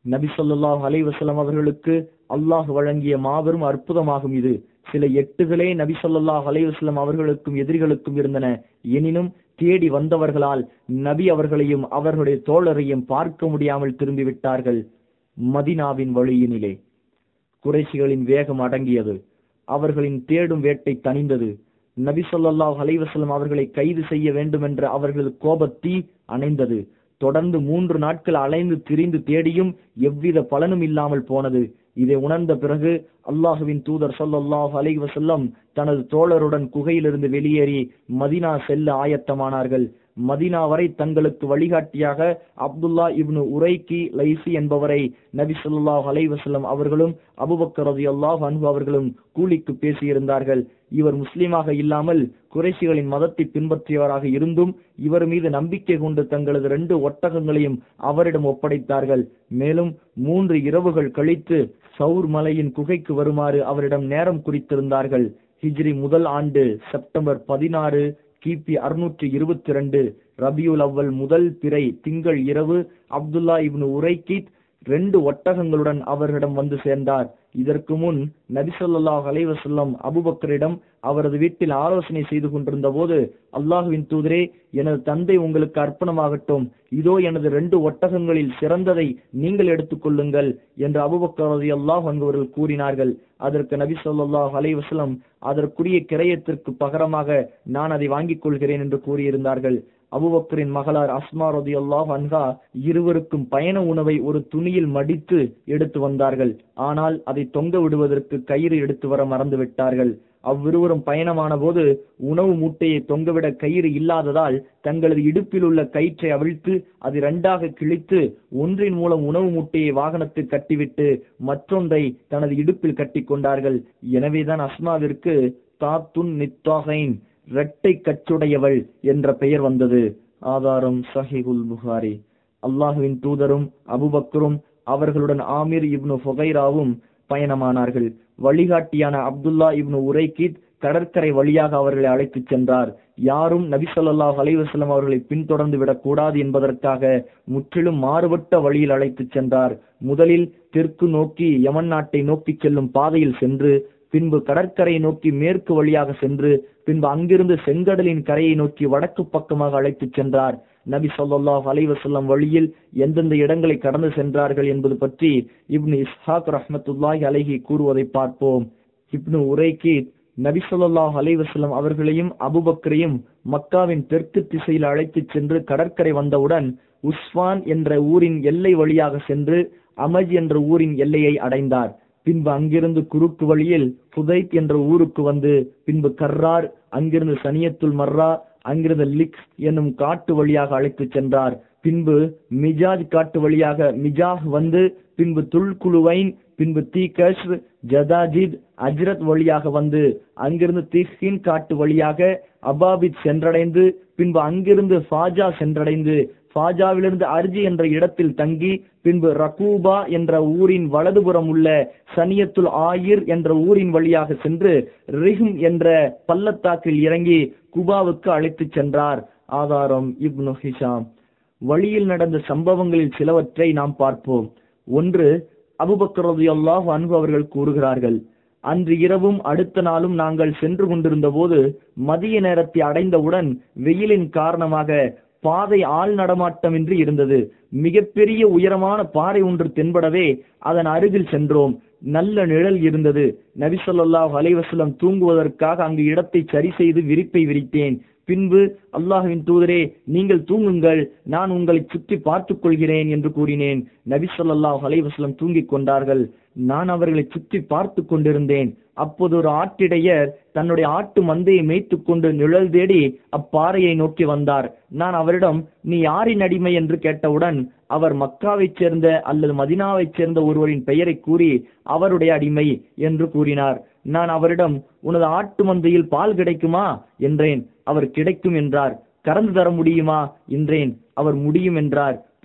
நபி ஸல்லல்லாஹு அலைஹி வஸல்லம் அவர்களுக்கு அல்லாஹ் வழங்கிய மாபெரும் அற்புதமாகும் இது சில எட்டுகளே நபி ஸல்லல்லாஹு அலைஹி வஸல்லம் அவர்களுக்கும் எதிரிகளுக்கும் இருந்தன எனினும் தேடி வந்தவர்களால் நபி அவர்களையும் அவர்களுடைய தோழரையும் பார்க்க முடியாமல் திரும்பி விட்டார்கள் மதினாவின் வழியினிலே குறைஷிகளின் வேகம் அடங்கியது அவர்களின் தேடும் வேட்டை தணிந்தது நபி ஸல்லல்லாஹு அலைஹி வஸல்லம் அவர்களை கைது செய்ய வேண்டும் என்ற அவர்களது கோபத்தீ அணைந்தது தொடர்ந்து மூன்று நாட்கள் அலைந்து திரிந்து தேடியும் எவ்வித பலனும் இல்லாமல் போனது இதை உணர்ந்த பிறகு அல்லாஹுவின் தூதர் ஸல்லல்லாஹு அலைஹி வஸல்லம் தனது தோழருடன் குகையிலிருந்து வெளியேறி மதினா செல்ல ஆயத்தமானார்கள் மதினா வரை தங்களுக்கு வழிகாட்டியாக அப்துல்லா இப்னு உரைக்கி லைசி என்பவரை நபி ஸல்லல்லாஹு அலைஹி வஸல்லம் அவர்களும் அபூபக்கர் ரலியல்லாஹு அன்ஹு அவர்களும் கூலிக்கு பேசியிருந்தார்கள் இவர் முஸ்லிமாக இல்லாமல் குறைஷிகளின் மதத்தை பின்பற்றியவராக இருந்தும் இவர் மீது நம்பிக்கை கொண்டு தங்களது ரெண்டு ஒட்டகங்களையும் அவரிடம் ஒப்படைத்தார்கள் மேலும் மூன்று இரவுகள் கழித்து சவுர் மலையின் குகைக்கு வருமாறு அவரிடம் நேரம் குறித்திருந்தார்கள் ஹிஜ்ரி முதல் ஆண்டு செப்டம்பர் பதினாறு கிபி அறுநூற்றி இருபத்தி ரெண்டு ரபியுல் அவ்வல் முதல் பிறை திங்கள் இரவு அப்துல்லா இப்னு உரைக்கித் ரெண்டு ஒட்டகங்களுடன் அவர்களிடம் வந்து சேர்ந்தார் இதற்கு முன் நபி ஸல்லல்லாஹு அலைஹி வஸல்லம் அபூபக்கரிடம் அவரது வீட்டில் ஆலோசனை செய்து கொண்டிருந்த போது அல்லாஹுவின் தூதரே எனது தந்தை உங்களுக்கு அர்ப்பணமாகட்டும் இதோ எனது ரெண்டு ஒட்டகங்களில் சிறந்ததை நீங்கள் எடுத்துக்கொள்ளுங்கள் என்று அபூபக்கர் ரலியல்லாஹு அன்ஹு அவர்கள் கூறினார்கள் அதற்கு நபி ஸல்லல்லாஹு அலைஹி வஸல்லம் அதற்குரிய கிரயத்திற்கு பகரமாக நான் அதை வாங்கிக் கொள்கிறேன் என்று கூறியிருந்தார்கள் அபுபக்கரின் மகளார் அஸ்மா ரதியல்லாஹு அன்ஹா இருவருக்கும் பயண உணவை ஒரு துணியில் மடித்து எடுத்து வந்தார்கள் ஆனால் அதை தொங்க விடுவதற்கு கயிறு எடுத்து வர மறந்து விட்டார்கள் அவ்விருவரும் பயணமான போது உணவு மூட்டையை தொங்கவிட கயிறு இல்லாததால் தங்களது இடுப்பில் உள்ள கயிற்றை அவிழ்த்து அது இரண்டாக கிழித்து ஒன்றின் மூலம் உணவு மூட்டையை வாகனத்தில் கட்டிவிட்டு மற்றொன்றை தனது இடுப்பில் கட்டி கொண்டார்கள் எனவேதான் அஸ்மாவிற்கு தாத்துன் நித்தாகைன் இரட்டை கச்சுடையவள் என்ற பெயர் வந்தது ஆதாரம் சஹிகுல் புகாரி அல்லாஹுவின் தூதரும் அபுபக்கரும் அவர்களுடன் ஆமீர் இப்னு ஃபுகைராவும் பயணமானார்கள் வழிகாட்டியான அப்துல்லா இப்னு உரைக்கித் கடற்கரை வழியாக அவர்களை அழைத்துச் சென்றார் யாரும் நபி ஸல்லல்லாஹு அலைஹி வஸல்லம் அவர்களை பின்தொடர்ந்து விடக்கூடாது என்பதற்காக முற்றிலும் மாறுபட்ட வழியில் அழைத்துச் சென்றார் முதலில் தெற்கு நோக்கி யமன் நாட்டை நோக்கி செல்லும் பாதையில் சென்று பின்பு கடற்கரை நோக்கி மேற்கு வழியாக சென்று பின்பு அங்கிருந்து செங்கடலின் கரையை நோக்கி வடக்கு பக்கமாக அழைத்துச் சென்றார் நபி ஸல்லல்லாஹு அலைஹி வஸல்லம் வழியில் எந்தெந்த இடங்களை கடந்து சென்றார்கள் என்பது பற்றி இப்னு இஸ்ஹாக் ரஹ்மத்துல்லாஹி அலைஹி கூறுவதை பார்ப்போம் இப்னு உரைக்கு நபி ஸல்லல்லாஹு அலைஹி வஸல்லம் அவர்களையும் அபூபக்கரையும் மக்காவின் தெற்கு திசையில் அழைத்துச் சென்று கடற்கரை வந்தவுடன் உஸ்வான் என்ற ஊரின் எல்லை வழியாக சென்று அமஜ் என்ற ஊரின் எல்லையை அடைந்தார் பின்பு அங்கிருந்து குறுக்கு வழியில் புதைத் என்ற ஊருக்கு வந்து பின்பு கர்ரார் அங்கிருந்து சனியத்துல் மர்ரா அங்கிருந்து லிக்ஸ் என்னும் காட்டு வழியாக அழைத்துச் சென்றார் பின்பு மிஜாஜ் காட்டு வழியாக மிஜாஹ் வந்து பின்பு துல்குலுவைன் பின்பு தீகஷ் ஜதாஜித் அஜ்ரத் வழியாக வந்து அங்கிருந்து திஹின் காட்டு வழியாக அபாபித் சென்றடைந்து பின்பு அங்கிருந்து ஃபாஜா சென்றடைந்து ஃபாஜாவிலிருந்து அர்ஜி என்ற இடத்தில் தங்கி பின்பு ரகூபா என்ற ஊரின் வலதுபுறம் உள்ள சனியத்துல் ஆயிர் என்ற ஊரின் வழியாக சென்று ரிஹும் என்ற பள்ளத்தாக்கில் இறங்கி குபாவுக்கு அழைத்துச் சென்றார் ஆதாரம் இப்னு ஹிஷாம் வழியில் நடந்த சம்பவங்களில் சிலவற்றை நாம் பார்ப்போம் ஒன்று அபுபக்கர் ரலியல்லாஹு அன்ஹு அவர்கள் கூறுகிறார்கள் அன்று இரவும் அடுத்த நாளும் நாங்கள் சென்று கொண்டிருந்த போது மதிய நேரத்தை அடைந்தவுடன் வெயிலின் காரணமாக பாதை ஆள் நடமாட்டமின்றி இருந்தது மிகப்பெரிய உயரமான பாறை ஒன்று தென்படவே அதன் அருகில் சென்றோம் நல்ல நிழல் இருந்தது நபி ஸல்லல்லாஹு அலைஹி வஸல்லம் தூங்குவதற்காக அங்கு இடத்தை சரி செய்து விரிப்பை விரித்தேன் பின்பு அல்லாஹுவின் தூதரே நீங்கள் தூங்குங்கள் நான் உங்களை சுற்றி பார்த்துக் கொள்கிறேன் என்று கூறினேன் நபி ஸல்லல்லாஹு அலைஹி வஸல்லம் தூங்கிக் கொண்டார்கள் நான் அவர்களை சுற்றி பார்த்து கொண்டிருந்தேன் அப்போது ஒரு ஆட்டிடையர் தன்னுடைய ஆட்டு மந்தையை மேய்த்துக் கொண்டு நிழல் தேடி அப்பாறையை நோக்கி வந்தார் நான் அவரிடம் நீ யாரின் அடிமை என்று கேட்டவுடன் அவர் மக்காவைச் சேர்ந்த அல்லது மதினாவைச் சேர்ந்த ஒருவரின் பெயரை கூறி அவருடைய அடிமை என்று கூறினார் நான் அவரிடம் உனது ஆட்டு மந்தையில் பால் கிடைக்குமா என்றேன் அவர் கிடைக்கும் என்றார் கறந்து தர முடியுமா என்றேன் அவர் முடியும் என்றார்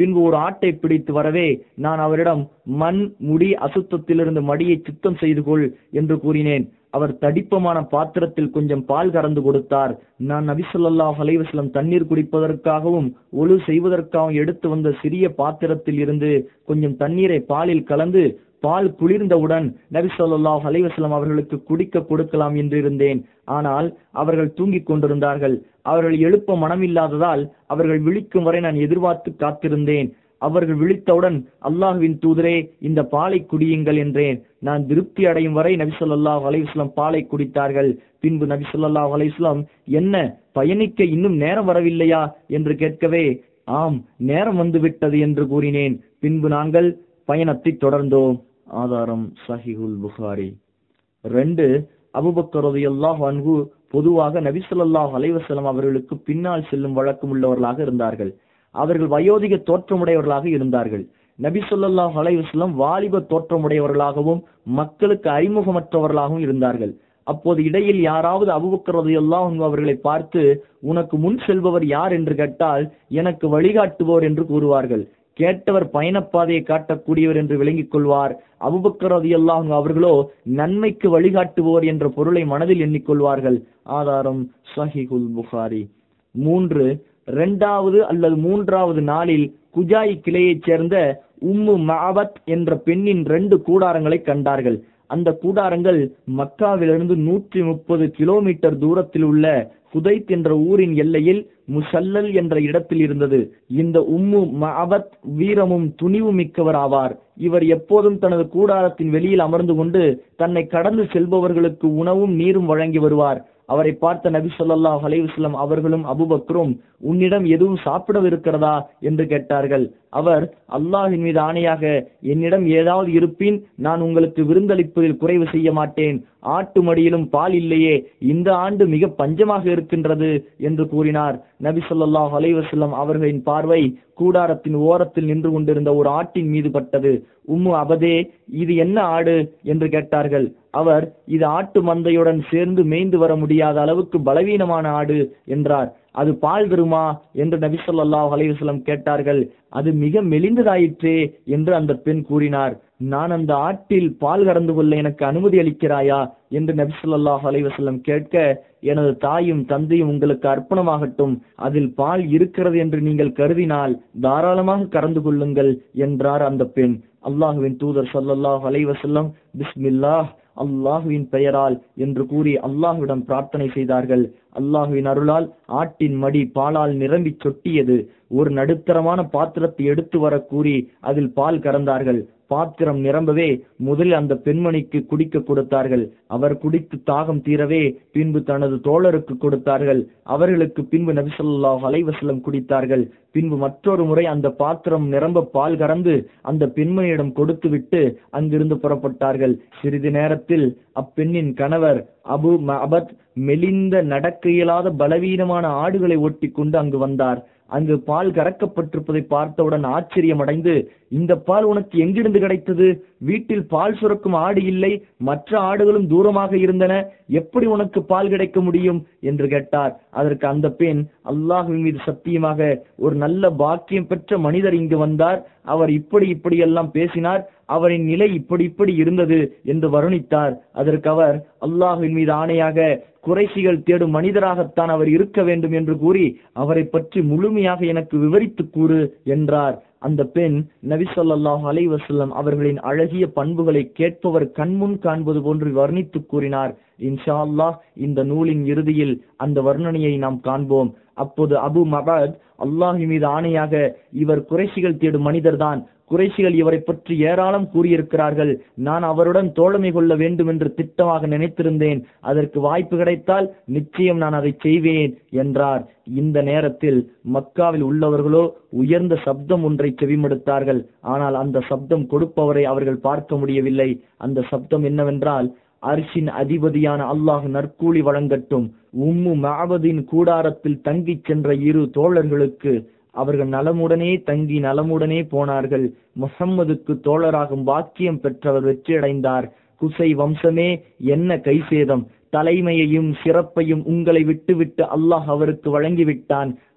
பின்பு ஒரு ஆட்டை பிடித்து வரவே நான் அவரிடம் மண் முடி அசுத்தத்திலிருந்து மடியை சுத்தம் செய்து கொள் என்று கூறினேன் அவர் தடிப்பமான பாத்திரத்தில் கொஞ்சம் பால் கறந்து கொடுத்தார் நான் நபி ஸல்லல்லாஹு அலைஹி வஸல்லம் தண்ணீர் குடிப்பதற்காகவும் ஒழு செய்வதற்காகவும் எடுத்து வந்த சிறிய பாத்திரத்தில் இருந்து கொஞ்சம் தண்ணீரை பாலில் கலந்து பால் குளிர்ந்தவுடன் நபி ஸல்லல்லாஹு அலைஹி வஸல்லம் அவர்களுக்கு குடிக்க கொடுக்கலாம் என்று இருந்தேன் ஆனால் அவர்கள் தூங்கிக் கொண்டிருந்தார்கள் அவர்கள் எழுப்ப மனமில்லாததால் அவர்கள் விழிக்கும் வரை நான் எதிர்பார்த்து காத்திருந்தேன் அவர்கள் விழித்தவுடன் அல்லாஹ்வின் தூதரே இந்த பாலை குடியுங்கள் என்றேன் நான் திருப்தி அடையும் வரை நபி ஸல்லல்லாஹு அலைஹி வஸல்லம் பாலை குடித்தார்கள் பின்பு நபி ஸல்லல்லாஹு அலைஹி வஸல்லம் என்ன பயணிக்க இன்னும் நேரம் வரவில்லையா என்று கேட்கவே ஆம் நேரம் வந்து விட்டது என்று கூறினேன் பின்பு நாங்கள் பயணத்தை தொடர்ந்தோம் ஆதாரம் சஹிஹுல் புகாரி ரெண்டு அபுபக்கர் ரலியல்லாஹு அன்ஹு பொதுவாக நபி ஸல்லல்லாஹு அலைஹி வஸல்லம் அவர்களுக்கு பின்னால் செல்லும் வழக்கம் உள்ளவர்களாக இருந்தார்கள் அவர்கள் வயோதிக தோற்றமுடையவர்களாக இருந்தார்கள் நபி ஸல்லல்லாஹு அலைஹி வஸல்லம் வாலிப தோற்றமுடையவர்களாகவும் மக்களுக்கு அறிமுகமற்றவர்களாகவும் இருந்தார்கள் அப்போது இடையில் யாராவது அபுபக்கர் ரலியல்லாஹு அன்ஹு அவர்களை பார்த்து உனக்கு முன் செல்பவர் யார் என்று கேட்டால் எனக்கு வழிகாட்டுவோர் என்று கூறுவார்கள் கேட்டவர் பயணப்பாதையை காட்டக்கூடியவர் என்று விளங்கிக் கொள்வார் அபுபக்கர் ரலியல்லாஹு அன்ஹு அவர்களோ நன்மைக்கு வழிகாட்டுவோர் என்ற பொருளை மனதில் எண்ணிக்கொள்வார்கள் ஆதாரம் சஹிஹுல் புகாரி மூன்று இரண்டாவது அல்லது மூன்றாவது நாளில் குஜாய் கிளையைச் சேர்ந்த உம்மு மஅபத் என்ற பெண்ணின் ரெண்டு கூடாரங்களை கண்டார்கள் அந்த கூடாரங்கள் மக்காவிலிருந்து நூற்றி முப்பது கிலோமீட்டர் தூரத்தில் உள்ள குதைத் என்ற ஊரின் எல்லையில் முசல்லல் என்ற இடத்தில் இருந்தது இந்த உம்மு மஅபத் வீரமும் துணிவு மிக்கவர் ஆவார் இவர் எப்போதும் தனது கூடாரத்தின் வெளியில் அமர்ந்து கொண்டு தன்னை கடந்து செல்பவர்களுக்கு உணவும் நீரும் வழங்கி வருவார் அவரை பார்த்த நபி ஸல்லல்லாஹு அலைஹி வஸல்லம் அவர்களும் அபூபக்கரும் உன்னிடம் எதுவும் சாப்பிடவிருக்கிறதா என்று கேட்டார்கள் அவர் அல்லாஹ்வின் மீது ஆணையாக என்னிடம் ஏதாவது இருப்பின் நான் உங்களுக்கு விருந்தளிப்பதில் குறைவு செய்ய மாட்டேன் ஆட்டு மடியிலும் பால் இல்லையே இந்த ஆண்டு மிக பஞ்சமாக இருக்கின்றது என்று கூறினார் நபி ஸல்லல்லாஹு அலைஹி வஸல்லம் அவர்களின் பார்வை கூடாரத்தின் ஓரத்தில் நின்று கொண்டிருந்த ஒரு ஆட்டின் மீது பட்டது உம்மு அபதே இது என்ன ஆடு என்று கேட்டார்கள் அவர் இது ஆட்டு மந்தையுடன் சேர்ந்து மேய்ந்து வர முடியாத அளவுக்கு பலவீனமான ஆடு என்றார் அது பால் தருமா என்று நபி ஸல்லல்லாஹு அலைஹி வஸல்லம் கேட்டார்கள் அது மிக மெலிந்ததாயிற்றே என்று அந்த பெண் கூறினார் நான் அந்த ஆட்டில் பால் கறந்து கொள்ள எனக்கு அனுமதி அளிக்கிறாயா என்று நபி ஸல்லல்லாஹு அலைஹி வஸல்லம் கேட்க எனது தாயும் தந்தையும் உங்களுக்கு அர்ப்பணமாகட்டும் அதில் பால் இருக்கிறது என்று நீங்கள் கருதினால் தாராளமாக கறந்து கொள்ளுங்கள் என்றார் அந்த பெண் அல்லாஹுவின் தூதர் ஸல்லல்லாஹு அலைஹி வஸல்லம் பிஸ்மில்லாஹ் அல்லாஹுவின் பெயரால் என்று கூறி அல்லாஹுவிடம் பிரார்த்தனை செய்தார்கள் அல்லாஹுவின் அருளால் ஆட்டின் மடி பாலால் நிரம்பி சொட்டியது ஒரு நடுத்தரமான பாத்திரத்தை எடுத்து வர கூறி அதில் பால் கறந்தார்கள் பாத்திரம் நிரம்பவே முதலில் அந்த பெண்மணிக்கு குடிக்க கொடுத்தார்கள் அவர் குடித்து தாகம் தீரவே பின்பு தனது தோழருக்கு கொடுத்தார்கள் அவர்களுக்கு பின்பு நபி ஸல்லல்லாஹு அலைஹி வஸல்லம் குடித்தார்கள் பின்பு மற்றொரு முறை அந்த பாத்திரம் நிரம்ப பால் கறந்து அந்த பெண்மணியிடம் கொடுத்துவிட்டு அங்கிருந்து புறப்பட்டார்கள் சிறிது நேரத்தில் அப்பெண்ணின் கணவர் அபு மஅபத் மெலிந்த நடக்க இயலாத பலவீனமான ஆடுகளை ஓட்டி கொண்டு அங்கு வந்தார் அங்கு பால் கறக்கப்பட்டிருப்பதை பார்த்தவுடன் ஆச்சரியமடைந்து இந்த பால் உனக்கு எங்கிருந்து கிடைத்தது வீட்டில் பால் சுரக்கும் ஆடு இல்லை மற்ற ஆடுகளும் தூரமாக இருந்தன எப்படி உனக்கு பால் கிடைக்க முடியும் என்று கேட்டார் அதற்கு அந்த பெண் அல்லாஹுவின் மீது சத்தியமாக ஒரு நல்ல பாக்கியம் பெற்ற மனிதர் இங்கு வந்தார் அவர் இப்படி இப்படி எல்லாம் பேசினார் அவரின் நிலை இப்படி இப்படி இருந்தது என்று வருணித்தார் அதற்கு அவர் அல்லாஹுவின் மீது ஆணையாக குறைசிகள் தேடும் மனிதராகத்தான் அவர் இருக்க வேண்டும் என்று கூறி அவரை பற்றி முழுமையாக எனக்கு விவரித்து கூறு என்றார் அந்த பெண் நபி ஸல்லல்லாஹு அலைஹி வஸல்லம் அவர்களின் அழகிய பண்புகளை கேட்பவர் கண்முன் காண்பது போன்று வர்ணித்து கூறினார் இன்ஷா அல்லாஹ் இந்த நூலின் இறுதியில் அந்த வர்ணனையை நாம் காண்போம் அப்போது அபு மபாத் அல்லாஹ் மீது ஆணையாக இவர் குறைசிகள் தேடும் மனிதர்தான் குறைசிகள் இவரை பற்றி ஏராளம் கூறியிருக்கிறார்கள் நான் அவருடன் தோழமை கொள்ள வேண்டும் என்று திட்டமாக நினைத்திருந்தேன் அதற்கு வாய்ப்பு கிடைத்தால் நிச்சயம் நான் அதை செய்வேன் என்றார் இந்த நேரத்தில் மக்காவில் உள்ளவர்களோ உயர்ந்த சப்தம் ஒன்றை செவிமடுத்தார்கள் ஆனால் அந்த சப்தம் கொடுப்பவரை அவர்கள் பார்க்க முடியவில்லை அந்த சப்தம் என்னவென்றால் அரிசின் அதிபதியான அல்லாஹ் நற்கூலி வழங்கட்டும் உம்மு மஅபதின் கூடாரத்தில் தங்கிச் சென்ற இரு தோழர்களுக்கு அவர்கள் நலமுடனே தங்கி நலமுடனே போனார்கள் முஹம்மதுக்கு தோழராகும் பாக்கியம் பெற்றவர் வெற்றியடைந்தார் குசை வம்சமே என்ன கைசேதம் தலைமையையும் சிறப்பையும் உங்களை விட்டுவிட்டு அல்லாஹ் அவருக்கு வழங்கிவிட்டான்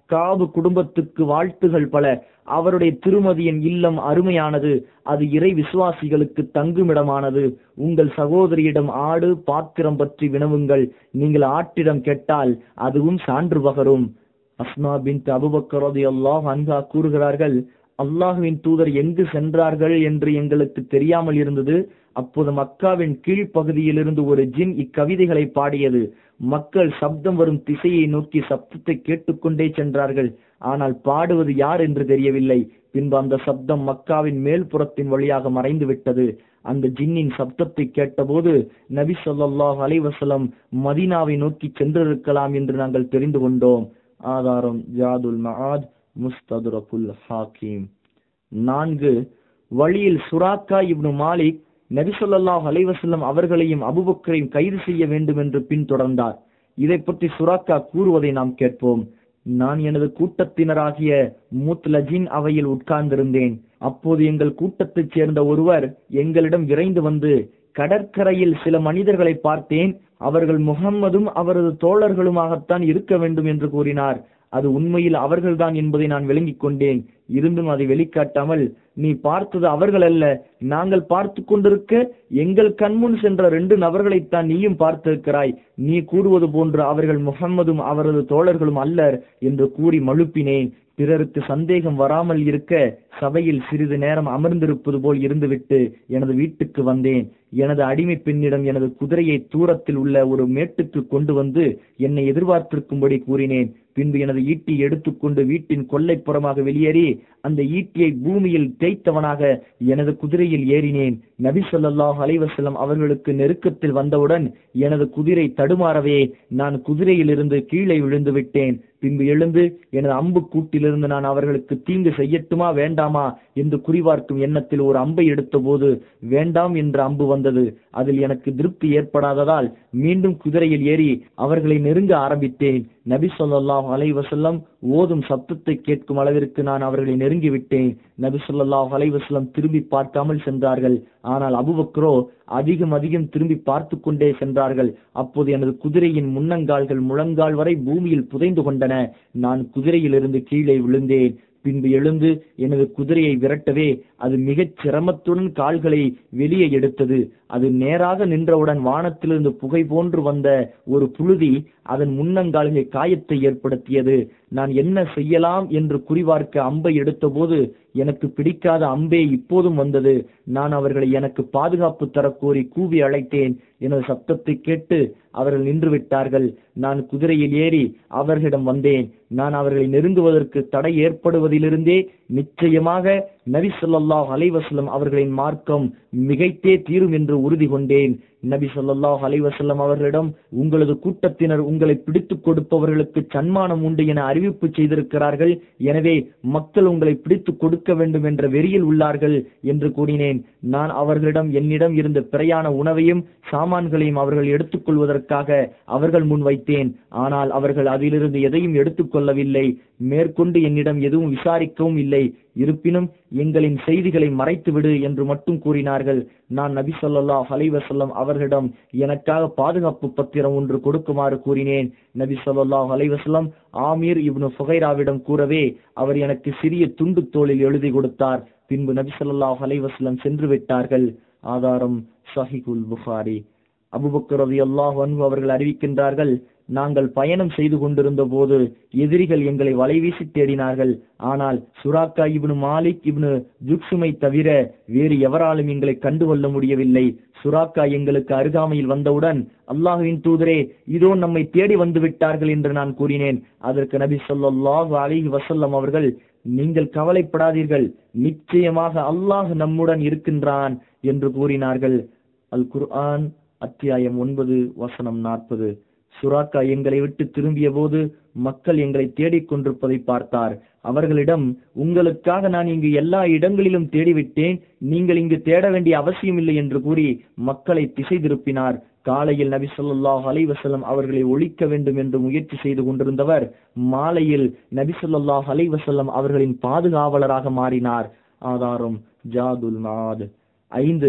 காபு குடும்பத்துக்கு வாழ்த்துகள் பல அவருடைய திருமதியின் இல்லம் அருமையானது அது இறை விசுவாசிகளுக்கு தங்குமிடமானது உங்கள் சகோதரியிடம் ஆடு பாத்திரம் பற்றி வினவுங்கள் நீங்கள் ஆட்டிடம் கேட்டால் அதுவும் சான்று பகரும் அஸ்மா பின் அபுபக்கரது அல்லாஹ் அன்ஹா கூறுகிறார்கள் அல்லாஹுவின் தூதர் எங்கு சென்றார்கள் என்று எங்களுக்கு தெரியாமல் இருந்தது அப்போது மக்காவின் கீழ்ப்பகுதியிலிருந்து ஒரு ஜின் இக்கவிதைகளை பாடியது மக்கள் சப்தம் வரும் திசையை நோக்கி சப்தத்தை கேட்டுக்கொண்டே சென்றார்கள் ஆனால் பாடுவது யார் என்று தெரியவில்லை பின்பு அந்த சப்தம் மக்காவின் மேல்புறத்தின் வழியாக மறைந்து விட்டது அந்த ஜின்னின் சப்தத்தை கேட்டபோது நபி ஸல்லல்லாஹு அலைஹி வஸல்லம் மதீனாவை நோக்கி சென்றிருக்கலாம் என்று நாங்கள் தெரிந்து கொண்டோம் ஆதாரம் ஜாதுல் மஆத் முஸ்ததுரகுல் ஹாக்கிம் நான்கு வழியில் சுராக்கா இப்னு மாலிக் நபி ஸல்லல்லாஹு அலைஹி வஸல்லம் அவர்களையும் அபூபக்கரையும் கைது செய்ய வேண்டும் என்று பின்தொடர்ந்தார் இதை பற்றி சுராக்கா கூறுவதை நாம் கேட்போம் நான் எனது கூட்டத்தினராகிய முத்லஜின் அவையில் உட்கார்ந்திருந்தேன் அப்போது எங்கள் கூட்டத்தைச் சேர்ந்த ஒருவர் எங்களிடம் விரைந்து வந்து கடற்கரையில் சில மனிதர்களை பார்த்தேன் அவர்கள் முகம்மதும் அவரது தோழர்களுமாகத்தான் இருக்க வேண்டும் என்று கூறினார் அது உண்மையில் அவர்கள்தான் என்பதை நான் விளங்கிக் கொண்டேன் இருந்தும் அதை வெளிக்காட்டாமல் நீ பார்த்தது அவர்கள் அல்ல நாங்கள் பார்த்து கொண்டிருக்க எங்கள் கண்முன் சென்ற ரெண்டு நபர்களைத்தான் நீயும் பார்த்திருக்கிறாய் நீ கூறுவது போன்று அவர்கள் முகம்மதும் அவரது தோழர்களும் அல்லர் என்று கூறி மழுப்பினேன் பிறருக்கு சந்தேகம் வராமல் இருக்க சபையில் சிறிது நேரம் அமர்ந்திருப்பது போல் இருந்துவிட்டு எனது வீட்டுக்கு வந்தேன் எனது அடிமை பெண்ணிடம் எனது குதிரையை தூரத்தில் உள்ள ஒரு மேட்டுக்கு கொண்டு வந்து என்னை எதிர்பார்த்திருக்கும்படி கூறினேன் பின்பு எனது ஈட்டியை எடுத்துக்கொண்டு வீட்டின் கொல்லைப்புறமாக வெளியேறி அந்த ஈட்டியை பூமியில் தேய்த்தவனாக எனது குதிரையில் ஏறினேன் நபி ஸல்லல்லாஹு அலைஹி வஸல்லம் அவர்களுக்கு நெருக்கத்தில் வந்தவுடன் எனது குதிரை தடுமாறவே நான் குதிரையிலிருந்து கீழே விழுந்து விட்டேன் பின்பு எழுந்து எனது அம்பு கூட்டிலிருந்து நான் அவர்களுக்கு தீங்கு செய்யட்டுமா வேண்டாமா என்று குறிபார்க்கும் எண்ணத்தில் ஒரு அம்பை எடுத்தபோது வேண்டாம் என்ற அம்பு வந்தது அதில் எனக்கு திருப்தி ஏற்படாததால் மீண்டும் குதிரையில் ஏறி அவர்களை நெருங்க ஆரம்பித்தேன் நபி ஸல்லல்லாஹு அலைஹி வஸல்லம் ஓதும் சத்தத்தை கேட்கும் அளவிற்கு நான் அவர்களை நெருங்கி விட்டேன் நபி ஸல்லல்லாஹு அலைஹி வஸல்லம் திரும்பி பார்க்காமல் சென்றார்கள் ஆனால் அபுபக்ரோ அதிகம் அதிகம் திரும்பி பார்த்து கொண்டே சென்றார்கள் அப்போது எனது குதிரையின் முன்னங்கால்கள் முழங்கால் வரை பூமியில் புதைந்து கொண்டன நான் குதிரையிலிருந்து கீழே விழுந்தேன் பின்பு எழுந்து எனது குதிரையை விரட்டவே அது மிகச் சிரமத்துடன் கால்களை வெளியே எடுத்தது அது நேராக நின்றவுடன் வானத்திலிருந்து புகை போன்று வந்த ஒரு புழுதி அதன் முன்னங்கால்கள் காயத்தை ஏற்படுத்தியது நான் என்ன செய்யலாம் என்று குறிவார்க்க அம்பை எடுத்தபோது எனக்கு பிடிக்காத அம்பே இப்போதும் வந்தது நான் அவர்களை எனக்கு பாதுகாப்பு தரக் கோரி கூவி அழைத்தேன் எனது சப்தத்தை கேட்டு அவர்கள் நின்று விட்டார்கள் நான் குதிரையில் ஏறி அவர்களிடம் வந்தேன் நான் அவர்களை நெருங்குவதற்கு தடை ஏற்படுவதிலிருந்தே நிச்சயமாக நபி ஸல்லல்லாஹு அலைஹி வஸல்லம் அவர்களின் மார்க்கம் மிகைத்தே தீரும் என்று உறுதி கொண்டேன் நபி ஸல்லல்லாஹு அலைஹி வஸல்லம் அவர்களிடம் உங்களது கூட்டத்தினர் உங்களை பிடித்துக் கொடுப்பவர்களுக்கு சன்மானம் உண்டு என அறிவிப்பு செய்திருக்கிறார்கள் எனவே மக்கள் உங்களை பிடித்துக் கொடுக்க வேண்டும் என்ற வெறியில் உள்ளார்கள் என்று கூறினேன் நான் அவர்களிடம் என்னிடம் இருந்த பிரயாண உணவையும் சாமான்களையும் அவர்கள் எடுத்துக்கொள்வதற்காக அவர்கள் முன் வைத்தேன் ஆனால் அவர்கள் அதிலிருந்து எதையும் எடுத்துக்கொள்ளவில்லை மேற்கொண்டு என்னிடம் எதுவும் விசாரிக்கவும் இல்லை இருப்பினும் எங்களின் செய்திகளை மறைத்துவிடு என்று மட்டும் கூறினார்கள் நான் நபி ஸல்லல்லாஹு அலைஹி வஸல்லம் அவர்களிடம் எனக்காக பாதுகாப்பு பத்திரம் ஒன்று கொடுக்குமாறு கூறினேன் நபி ஸல்லல்லாஹு அலைஹி வஸல்லம் ஆமீர் இப்னு ஃபுகைராவிடம் கூறவே அவர் எனக்கு சிறிய துண்டு தோளில் எழுதி கொடுத்தார் பின்பு நபி ஸல்லல்லாஹு அலைஹி வஸல்லம் சென்று விட்டார்கள் ஆதாரம் சஹிகுல் புகாரி அபுபக்கர் ரலியல்லாஹு அன்ஹு அவர்கள் அறிவிக்கின்றார்கள் நாங்கள் பயணம் செய்து கொண்டிருந்த போது எதிரிகள் எங்களை வலைவீசி தேடினார்கள் ஆனால் சுராக்கா இப்னு மாலிக் இப்னு ஜுக்சுமை தவிர வேறு எவராலும் எங்களை கண்டுகொள்ள முடியவில்லை சுராக்கா எங்களுக்கு அருகாமையில் வந்தவுடன் அல்லாஹுவின் தூதரே இதோ நம்மை தேடி வந்து விட்டார்கள் என்று நான் கூறினேன் அதற்கு நபி ஸல்லல்லாஹு அலைஹி வஸல்லம் அவர்கள் நீங்கள் கவலைப்படாதீர்கள் நிச்சயமாக அல்லாஹ் நம்முடன் இருக்கின்றான் என்று கூறினார்கள் அல் குர்ஆன் அத்தியாயம் ஒன்பது வசனம் நாற்பது சுராக்கா எங்களை விட்டு திரும்பிய போது மக்கள் எங்களை தேடிக் கொண்டிருப்பதை பார்த்தார் அவர்களிடம் உங்களுக்காக நான் இங்கு எல்லா இடங்களிலும் தேடிவிட்டேன் நீங்கள் இங்கு தேட வேண்டிய அவசியமில்லை என்று கூறி மக்களை திசை திருப்பினார் காலையில் நபி ஸல்லல்லாஹு அலைஹி வஸல்லம் அவர்களை ஒழிக்க வேண்டும் என்று முயற்சி செய்து கொண்டிருந்தவர் மாலையில் நபி ஸல்லல்லாஹு அலைஹி வஸல்லம் அவர்களின் பாதுகாவலராக மாறினார் ஆதாரம் ஜாதுல் மாத் ஐந்து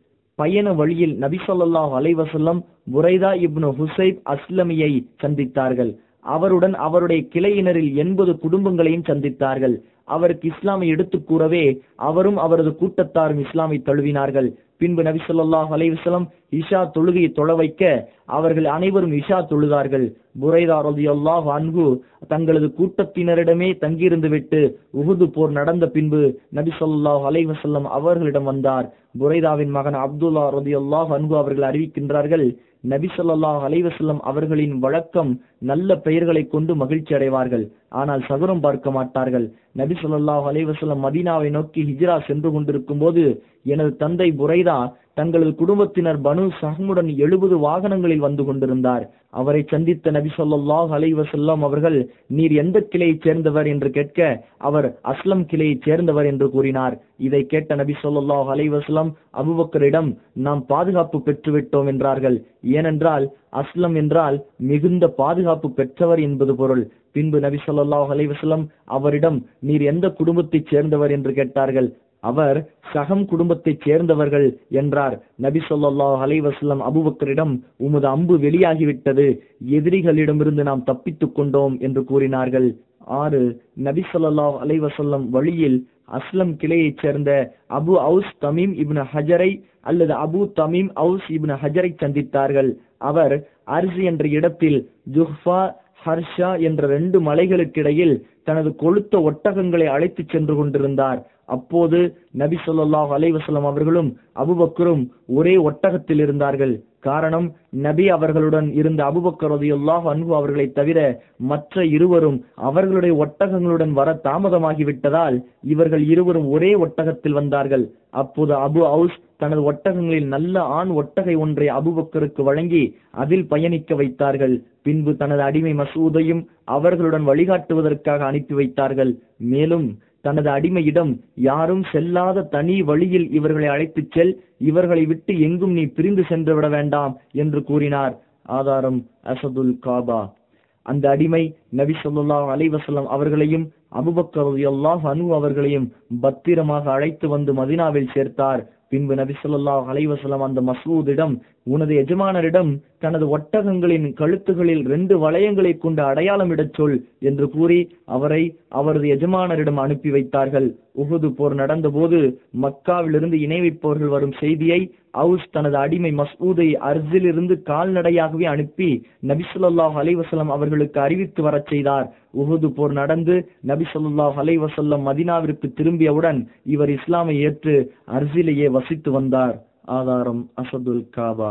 பயண வழியில் நபி ஸல்லல்லாஹு அலைஹி வஸல்லம் புரைதா இப்னு ஹுசைப் அஸ்லமியை சந்தித்தார்கள் அவருடன் அவருடைய கிளையினரில் எண்பது குடும்பங்களையும் சந்தித்தார்கள் அவருக்கு இஸ்லாமை எடுத்துக் கூறவே அவரும் அவரது கூட்டத்தாரும் இஸ்லாமை தழுவினார்கள் பின்பு நபி ஸல்லல்லாஹு அலைஹி வஸல்லம் இஷா தொழுகையை தொழ வைக்க அவர்கள் அனைவரும் இஷா தொழுதார்கள் புரைதா ரலியல்லாஹு அன்ஹு தங்களது கூட்டத்தினரிடமே தங்கியிருந்து விட்டு உஹுது போர் நடந்த பின்பு நபி ஸல்லல்லாஹு அலைஹி வஸல்லம் அவர்களிடம் வந்தார் புரைதாவின் மகன் அப்துல்லா ரலியல்லாஹு அன்ஹு அவர்கள் அறிவிக்கின்றார்கள் நபி ஸல்லல்லாஹு அலைஹி வஸல்லம் அவர்களின் வழக்கம் நல்ல பெயர்களை கொண்டு மகிழ்ச்சி அடைவார்கள் ஆனால் சகுரம் பார்க்க மாட்டார்கள் நபி ஸல்லல்லாஹு அலைஹி வஸல்லம் மதீனாவை நோக்கி ஹிஜ்ரா சென்று கொண்டிருக்கும் போது எனது தந்தை புரைதா தங்களது குடும்பத்தினர் பனு சஹமுடன் எழுபது வாகனங்களில் வந்து கொண்டிருந்தார் அவரை சந்தித்த நபி ஸல்லல்லாஹு அலைஹி வஸல்லம் அவர்கள் நீர் எந்த கிளையைச் சேர்ந்தவர் என்று கேட்க அவர் அஸ்லம் கிளையைச் சேர்ந்தவர் என்று கூறினார் இதை கேட்ட நபி ஸல்லல்லாஹு அலைஹி வஸல்லம் அபூபக்கரிடம் நாம் பாதுகாப்பு பெற்றுவிட்டோம் என்றார்கள் ஏனென்றால் அஸ்லம் என்றால் மிகுந்த பாதுகாப்பு பெற்றவர் என்பது பொருள் பின்பு நபி ஸல்லல்லாஹு அலைஹி வஸல்லம் அவரிடம் நீர் எந்த குடும்பத்தைச் சேர்ந்தவர் என்று கேட்டார்கள் அவர் சகம் குடும்பத்தைச் சேர்ந்தவர்கள் என்றார் நபி ஸல்லல்லாஹு அலைஹி வஸல்லம் அபூபக்கரிடம் உமது அம்பு வெளியாகிவிட்டது எதிரிகளிடமிருந்து நாம் தப்பித்துக் கொண்டோம் என்று கூறினார்கள் ஆறு நபி ஸல்லல்லாஹு அலைஹி வஸல்லம் வழியில் அஸ்லம் கிளையைச் சேர்ந்த அபு அவுஸ் தமீம் இப்னு ஹஜரை அல்லது அபு தமீம் அவுஸ் இப்னு ஹஜரை சந்தித்தார்கள் அவர் அர்ஸ் என்ற இடத்தில் ஜுஹ்ஃபா ஹர்ஷா என்ற ரெண்டு மலைகளுக்கிடையில் தனது கொளுத்த ஒட்டகங்களை அழைத்துச் சென்று கொண்டிருந்தார் அப்போது நபி ஸல்லல்லாஹு அலைஹி வஸல்லம் அவர்களும் அபுபக்கரும் ஒரே ஒட்டகத்தில் இருந்தார்கள் காரணம் நபி அவர்களுடன் இருந்த அபுபக்கர் ரலியல்லாஹு அன்ஹு அவர்களை தவிர மற்ற இருவரும் அவர்களுடைய ஒட்டகங்களுடன் வர தாமதமாகிவிட்டதால் இவர்கள் இருவரும் ஒரே ஒட்டகத்தில் வந்தார்கள் அப்போது அபு அவுஸ் தனது ஒட்டகங்களில் நல்ல ஆண் ஒட்டகை ஒன்றை அபுபக்கருக்கு வழங்கி அதில் பயணிக்க வைத்தார்கள் பின்பு தனது அடிமை மசூதையும் அவர்களுடன் வழிகாட்டுவதற்காக அனுப்பி வைத்தார்கள் மேலும் தனது அடிமையிடம் யாரும் செல்லாத தனி வழியில் இவர்களை அழைத்துச் செல் இவர்களை விட்டு எங்கும் நீ பிரிந்து சென்று விட வேண்டாம் என்று கூறினார் ஆதாரம் அசதுல் காபா அந்த அடிமை நபி ஸல்லல்லாஹு அலைஹி வஸல்லம் அவர்களையும் அபூபக்கர் ரலியல்லாஹு அன்ஹு அவர்களையும் பத்திரமாக அழைத்து வந்து மதீனாவில் சேர்த்தார் பின்பு நபி ஸல்லல்லாஹு அலைஹி வஸல்லம் அந்த மஸ்ஊதிடம் உனது எஜமானரிடம் தனது ஒட்டகங்களின் கழுத்துகளில் ரெண்டு வளையங்களை கொண்டு அடையாளமிடச் சொல் என்று கூறி அவரை அவரது எஜமானரிடம் அனுப்பி வைத்தார்கள் உஹுது போர் நடந்தபோது மக்காவிலிருந்து இணை வைப்பவர்கள் வரும் செய்தியை அவுஸ் தனது அடிமை மஸ்ஊதை அர்ஸிலிருந்து கால்நடையாகவே அனுப்பி நபி ஸல்லல்லாஹு அலைஹி வஸல்லம் அவர்களுக்கு அறிவித்து வரச் செய்தார் உஹுது போர் நடந்து நபி ஸல்லல்லாஹு அலைஹி வஸல்லம் மதீனாவிற்கு திரும்பியவுடன் இவர் இஸ்லாமை ஏற்று அர்ஸிலேயே வசித்து வந்தார் ஆதாரம் அசதுல் காபா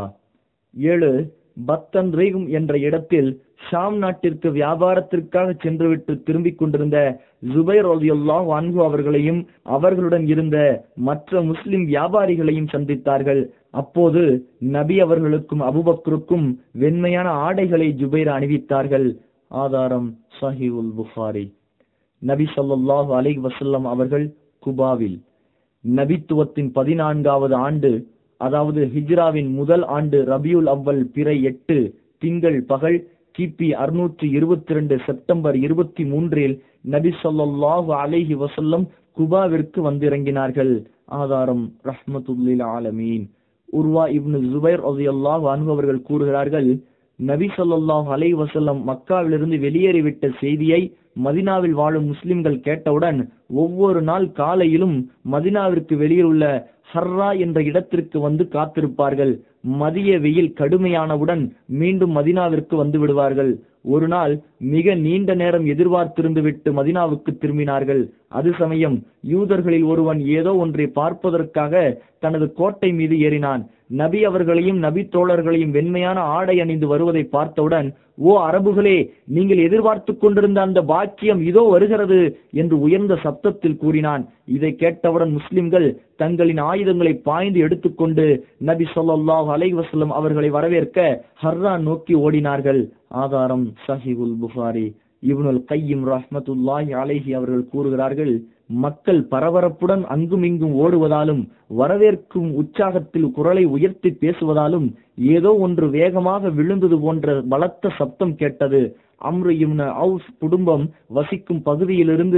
ஏழு பத்தன் ரீகும் என்ற இடத்தில் ஷாம் நாட்டிற்கு வியாபாரத்திற்காக சென்றுவிட்டு திரும்பிக் கொண்டிருந்த ஜுபைர் ரலியல்லாஹு அன்ஹு அவர்களையும் அவர்களுடன் இருந்த மற்ற முஸ்லிம் வியாபாரிகளையும் சந்தித்தார்கள் அப்போது நபி அவர்களுக்கும் அபுபக்ருக்கும் வெண்மையான ஆடைகளை ஜுபைர் அணிவித்தார்கள் ஆதாரம் சஹீவுல் புகாரி நபி ஸல்லல்லாஹு அலைஹி வஸல்லம் அவர்கள் குபாவில் நபித்துவத்தின் பதினான்காவது ஆண்டு அதாவது ஹிஜ்ராவின் முதல் ஆண்டு ரபியுல் அவ்வல் பிறை எட்டு திங்கள் பகல் கிபி அறுநூற்றி இருபத்தி ரெண்டு செப்டம்பர் இருபத்தி மூன்றில் நபி ஸல்லல்லாஹு அலைஹி வஸல்லம் குபாவிற்கு வந்திறங்கினார்கள் ஆதாரம் ரஹ்மத்துல்லில் ஆலமீன் உர்வா இப்னு ஜுபைர் ரலியல்லாஹு அன்ஹு அவர்கள் கூறுகிறார்கள் நபி ஸல்லல்லாஹு அலைஹி வஸல்லம் மக்காவிலிருந்து வெளியேறிவிட்ட செய்தியை மதினாவில் வாழும் முஸ்லிம்கள் கேட்டவுடன் ஒவ்வொரு நாள் காலையிலும் மதினாவிற்கு வெளியில் உள்ள ஹர்ரா என்ற இடத்திற்கு வந்து காத்திருப்பார்கள் மதிய வெயில் கடுமையானவுடன் மீண்டும் மதினாவிற்கு வந்து விடுவார்கள் ஒரு நாள் மிக நீண்ட நேரம் எதிர்பார்த்திருந்து விட்டு மதினாவுக்கு திரும்பினார்கள் அது சமயம் யூதர்களில் ஒருவன் ஏதோ ஒன்றை பார்ப்பதற்காக தனது கோட்டை மீது ஏறினான் நபி அவர்களையும் நபி தோழர்களையும் வெண்மையான ஆடை அணிந்து வருவதை பார்த்தவுடன் ஓ அரபுகளே நீங்கள் எதிர்பார்த்து கொண்டிருந்த அந்த பாக்கியம் இதோ வருகிறது என்று உயர்ந்த சப்தத்தில் கூறினான் இதை கேட்டவுடன் முஸ்லிம்கள் தங்களின் ஆயுதங்களை பாய்ந்து எடுத்துக்கொண்டு நபி ஸல்லல்லாஹு அலைஹி வஸல்லம் அவர்களை வரவேற்க ஹர்ரா நோக்கி ஓடினார்கள் ஆதாரம் சஹிபுல் புகாரி இப்னுல் கையும் ரஹ்மத்துல்லாஹி அலைஹி அவர்கள் கூறுகிறார்கள் மக்கள் பரபரப்புடன் அங்கும் இங்கும் ஓடுவதாலும் வரவேற்கும் உற்சாகத்தில் குரலை உயர்த்தி பேசுவதாலும் ஏதோ ஒன்று வேகமாக விழுந்தது போன்ற பலத்த சப்தம் கேட்டது அம்ரு இப்னு அவுஸ் குடும்பம் வசிக்கும் பகுதியிலிருந்து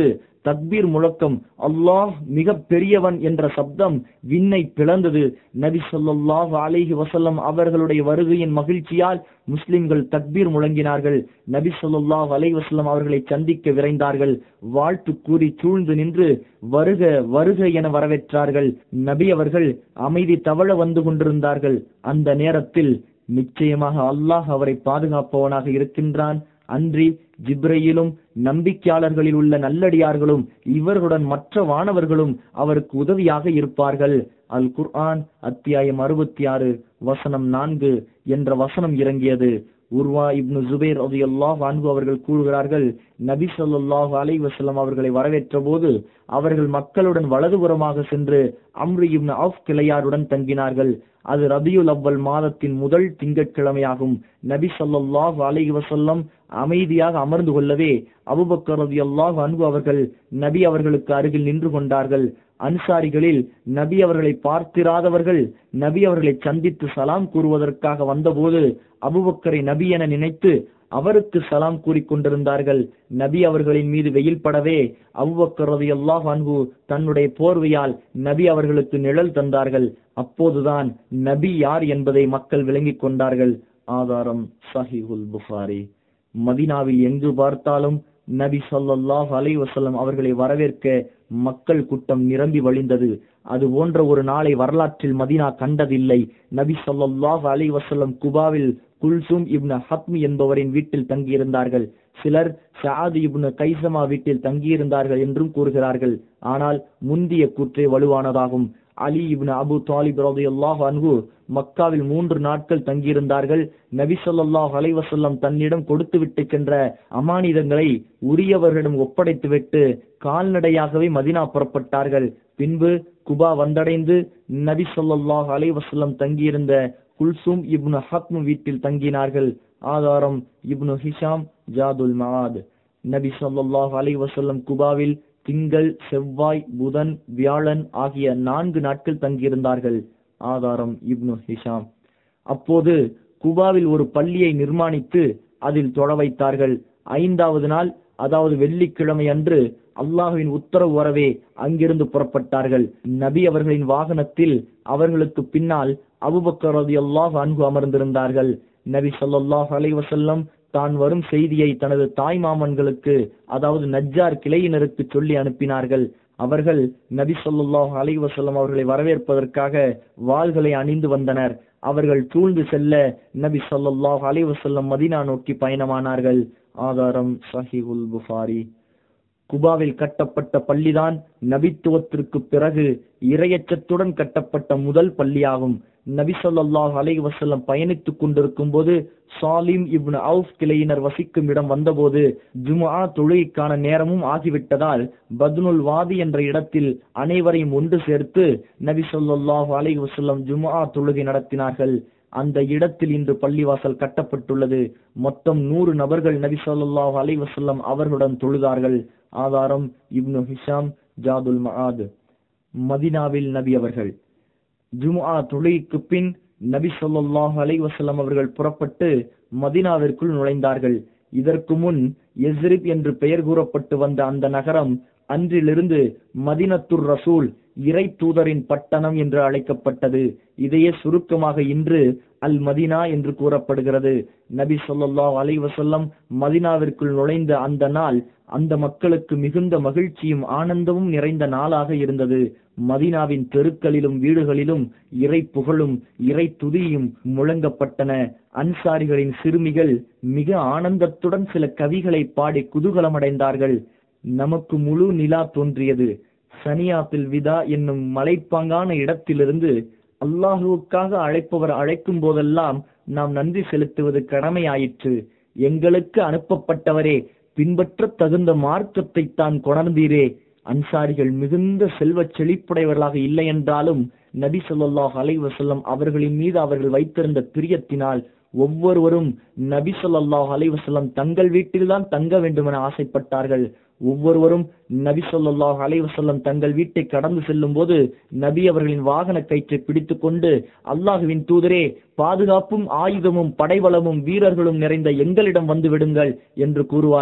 தக்பீர் முழக்கம் அல்லாஹ் மிக பெரியவன் என்ற சப்தம் விண்ணை பிளந்தது நபி ஸல்லல்லாஹு அலைஹி வஸல்லம் அவர்களுடைய வருகையின் மகிழ்ச்சியால் முஸ்லிம்கள் தக்பீர் முழங்கினார்கள் நபி ஸல்லல்லாஹு அலைஹி வஸல்லம் அவர்களை சந்திக்க விரைந்தார்கள் வாழ்த்து கூறி சூழ்ந்து நின்று வருக வருக என வரவேற்றார்கள் நபி அவர்கள் அமைதி தவழ வந்து கொண்டிருந்தார்கள் அந்த நேரத்தில் நிச்சயமாக அல்லாஹ் அவரை பாதுகாப்பவனாக இருக்கின்றான் அன்றி ஜிப்ரையிலும் நம்பிக்கையாளர்களில் உள்ள நல்லடியார்களும் இவர்களுடன் மற்ற வானவர்களும் அவருக்கு உதவியாக இருப்பார்கள் அல் குர்ஆன் அத்தியாயம் அறுபத்தி ஆறு வசனம் நான்கு என்ற வசனம் இறங்கியது உர்வா இப்னு ஜுபேர் ரலியல்லாஹு அன்ஹு அவர்கள் கூறுகிறார்கள் நபி ஸல்லல்லாஹு அலைஹி வஸல்லம் அவர்களை வரவேற்ற போது அவர்கள் மக்களுடன் வலதுபுறமாக சென்று அம்ரு இப்னு அவுஃப் கிளையாருடன் தங்கினார்கள் அது ரபியுல் அவ்வல் மாதத்தின் முதல் திங்கட்கிழமையாகும் நபி ஸல்லல்லாஹு அலைஹி வஸல்லம் அமைதியாக அமர்ந்து கொள்ளவே அபூபக்கர் ரலியல்லாஹு அன்ஹு அவர்கள் நபி அவர்களுக்கு அருகில் நின்று கொண்டார்கள் அன்சாரிகளில் நபி அவர்களை பார்த்திராதவர்கள் நபி அவர்களை சந்தித்து சலாம் கூறுவதற்காக வந்தபோது அபுபக்கரை நபி என நினைத்து அவருக்கு சலாம் கூறிக்கொண்டிருந்தார்கள் நபி அவர்களின் மீது வெயில் படவே அபுபக்கர் ரலியல்லாஹு அன்ஹு தன்னுடைய போர்வையால் நபி அவர்களுக்கு நிழல் தந்தார்கள் அப்போதுதான் நபி யார் என்பதை மக்கள் விளங்கிக் கொண்டார்கள் ஆதாரம் சஹிஹுல் புகாரி மதினாவில் எங்கு பார்த்தாலும் நபி ஸல்லல்லாஹு அலைஹி வஸல்லம் அவர்களை வரவேற்க மக்கள் கூட்டம் நிரம்பி வழிந்தது அது போன்ற ஒரு நாளை வரலாற்றில் மதீனா கண்டதில்லை நபி ஸல்லல்லாஹு அலைஹி வஸல்லம் குபாவில் குல்சும் இப்னு ஹத்மி என்பவரின் வீட்டில் தங்கியிருந்தார்கள் சிலர் ஷாது இப்னு கைசமா வீட்டில் தங்கியிருந்தார்கள் என்றும் கூறுகிறார்கள் ஆனால் முந்திய கூற்றே வலுவானதாகும் அலி இப்னு அபு தாலிப் ரலியல்லாஹு அன்ஹு மக்காவில் மூன்று நாட்கள் தங்கியிருந்தார்கள் நபி ஸல்லல்லாஹு அலைஹி வஸல்லம் தன்னிடம் கொடுத்து விட்டு சென்ற அமானிதங்களை உரியவர்களிடம் ஒப்படைத்துவிட்டு கால்நடையாகவே மதினா புறப்பட்டார்கள் பின்பு குபா வந்தடைந்து நபி ஸல்லல்லாஹு அலைஹி வஸல்லம் தங்கியிருந்த குல்சும் இப்னு ஹத்ம் வீட்டில் தங்கினார்கள் ஆதாரம் இப்னு ஹிஷாம் ஜாதுல் மஆத் நபி ஸல்லல்லாஹு அலைஹி வஸல்லம் குபாவில் திங்கள் செவ்வாய் புதன் வியாழன் ஆகிய நான்கு நாட்கள் தங்கியிருந்தார்கள் ஆதாரம் இப்னு ஹிஷாம் அப்போது குபாவில் ஒரு பள்ளியை நிர்மாணித்து அதில் தொழ வைத்தார்கள் ஐந்தாவது நாள் அதாவது வெள்ளிக்கிழமை அன்று அல்லாஹுவின் உத்தரவு வரவே அங்கிருந்து புறப்பட்டார்கள் நபி அவர்களின் வாகனத்தில் அவர்களுக்கு பின்னால் அபுபக்கர் ரலியல்லாஹு அன்ஹு அமர்ந்திருந்தார்கள் நபி ஸல்லல்லாஹு அலைஹி வஸல்லம் தான் வரும் செய்தியை தனது தாய் மாமன்களுக்கு அதாவது நஜ்ஜார் கிளையினருக்கு சொல்லி அனுப்பினார்கள் அவர்கள் நபி ஸல்லல்லாஹு அலைஹி வஸல்லம் அவர்களை வரவேற்பதற்காக வாள்களை அணிந்து வந்தனர் அவர்கள் சூழ்ந்து செல்ல நபி ஸல்லல்லாஹு அலைஹி வஸல்லம் மதீனா நோக்கி பயணமானார்கள் ஆதாரம் சஹீஹுல் புகாரி குபாவில் கட்டப்பட்ட பள்ளிதான் நபித்துவத்திற்கு பிறகு இரையச்சத்துடன் கட்டப்பட்ட முதல் பள்ளியாகும் நபி ஸல்லல்லாஹு அலைஹி வஸல்லம் பயணித்துக் கொண்டிருக்கும் போது சாலிம் இப்னு அவுஃப் கிளையினர் வசிக்கும் இடம் வந்தபோது ஜும்ஆ தொழுகைக்கான நேரமும் ஆகிவிட்டதால் பத்னுல் வாதி என்ற இடத்தில் அனைவரையும் ஒன்று சேர்த்து நபி ஸல்லல்லாஹு அலைஹி வஸல்லம் ஜும்ஆ தொழுகை நடத்தினார்கள் அந்த இடத்தில் இன்று பள்ளிவாசல் கட்டப்பட்டுள்ளது மொத்தம் நூறு நபர்கள் நபி ஸல்லல்லாஹு அலைஹி வஸல்லம் அவர்களுடன் தொழுதார்கள் ஆதாரம் இப்னு ஹிஷாம் ஜாதுல் மஆத் மதினாவில் நபி அவர்கள் ஜும்ஆ தொழுகைக்கு பின் நபி ஸல்லல்லாஹு அலைஹி வஸல்லம் அவர்கள் புறப்பட்டு மதினாவிற்குள் நுழைந்தார்கள் இதற்கு முன் எஸ்ரிப் என்று பெயர் கூறப்பட்டு வந்த அந்த நகரம் அன்றிலிருந்து மதினத்துர் ரசூல் இறை தூதரின் பட்டணம் என்று அழைக்கப்பட்டது இதையே சுருக்கமாக இன்று அல் மதினா என்று கூறப்படுகிறது நபி ஸல்லல்லாஹு அலைஹி வஸல்லம் மதினாவிற்குள் நுழைந்த அந்த நாள் அந்த மக்களுக்கு மிகுந்த மகிழ்ச்சியும் ஆனந்தமும் நிறைந்த நாளாக இருந்தது மதினாவின் தெருக்களிலும் வீடுகளிலும் இறை புகழும் இறை துதியும் முழங்கப்பட்டன அன்சாரிகளின் சிறுமிகள் மிக ஆனந்தத்துடன் சில கவிகளை பாடி குதூகலமடைந்தார்கள் நமக்கு முழு நிலா தோன்றியது சனியாத்தில் விதா என்னும் மலைப்பாங்கான இடத்திலிருந்து அல்லாஹுவுக்காக அழைப்பவர் அழைக்கும் போதெல்லாம் நாம் நன்றி செலுத்துவது கடமையாயிற்று எங்களுக்கு அனுப்பப்பட்டவரே பின்பற்ற தகுந்த மார்க்கத்தை தான் கொணர்ந்தீரே அன்சாரிகள் மிகுந்த செல்வச் செழிப்புடையவர்களாக இல்லை என்றாலும் நபி ஸல்லல்லாஹு அலைஹி வஸல்லம் அவர்களின் மீது அவர்கள் வைத்திருந்த பிரியத்தினால் ஒவ்வொருவரும் நபி ஸல்லல்லாஹு அலைஹி வஸல்லம் தங்கள் வீட்டில்தான் தங்க வேண்டும் என ஆசைப்பட்டார்கள் ஒவ்வொருவரும் நபி ஸல்லல்லாஹு அலைஹி வஸல்லம் தங்கள் வீட்டை கடந்து செல்லும் போது நபி அவர்களின் வாகன கயிற்றை பிடித்துக் கொண்டு அல்லாஹுவின் தூதரே பாதுகாப்பும் ஆயுதமும் படைபலமும் வீரர்களும் நிறைந்த எங்களிடம் வந்து விடுங்கள் என்று கூறுவார்கள்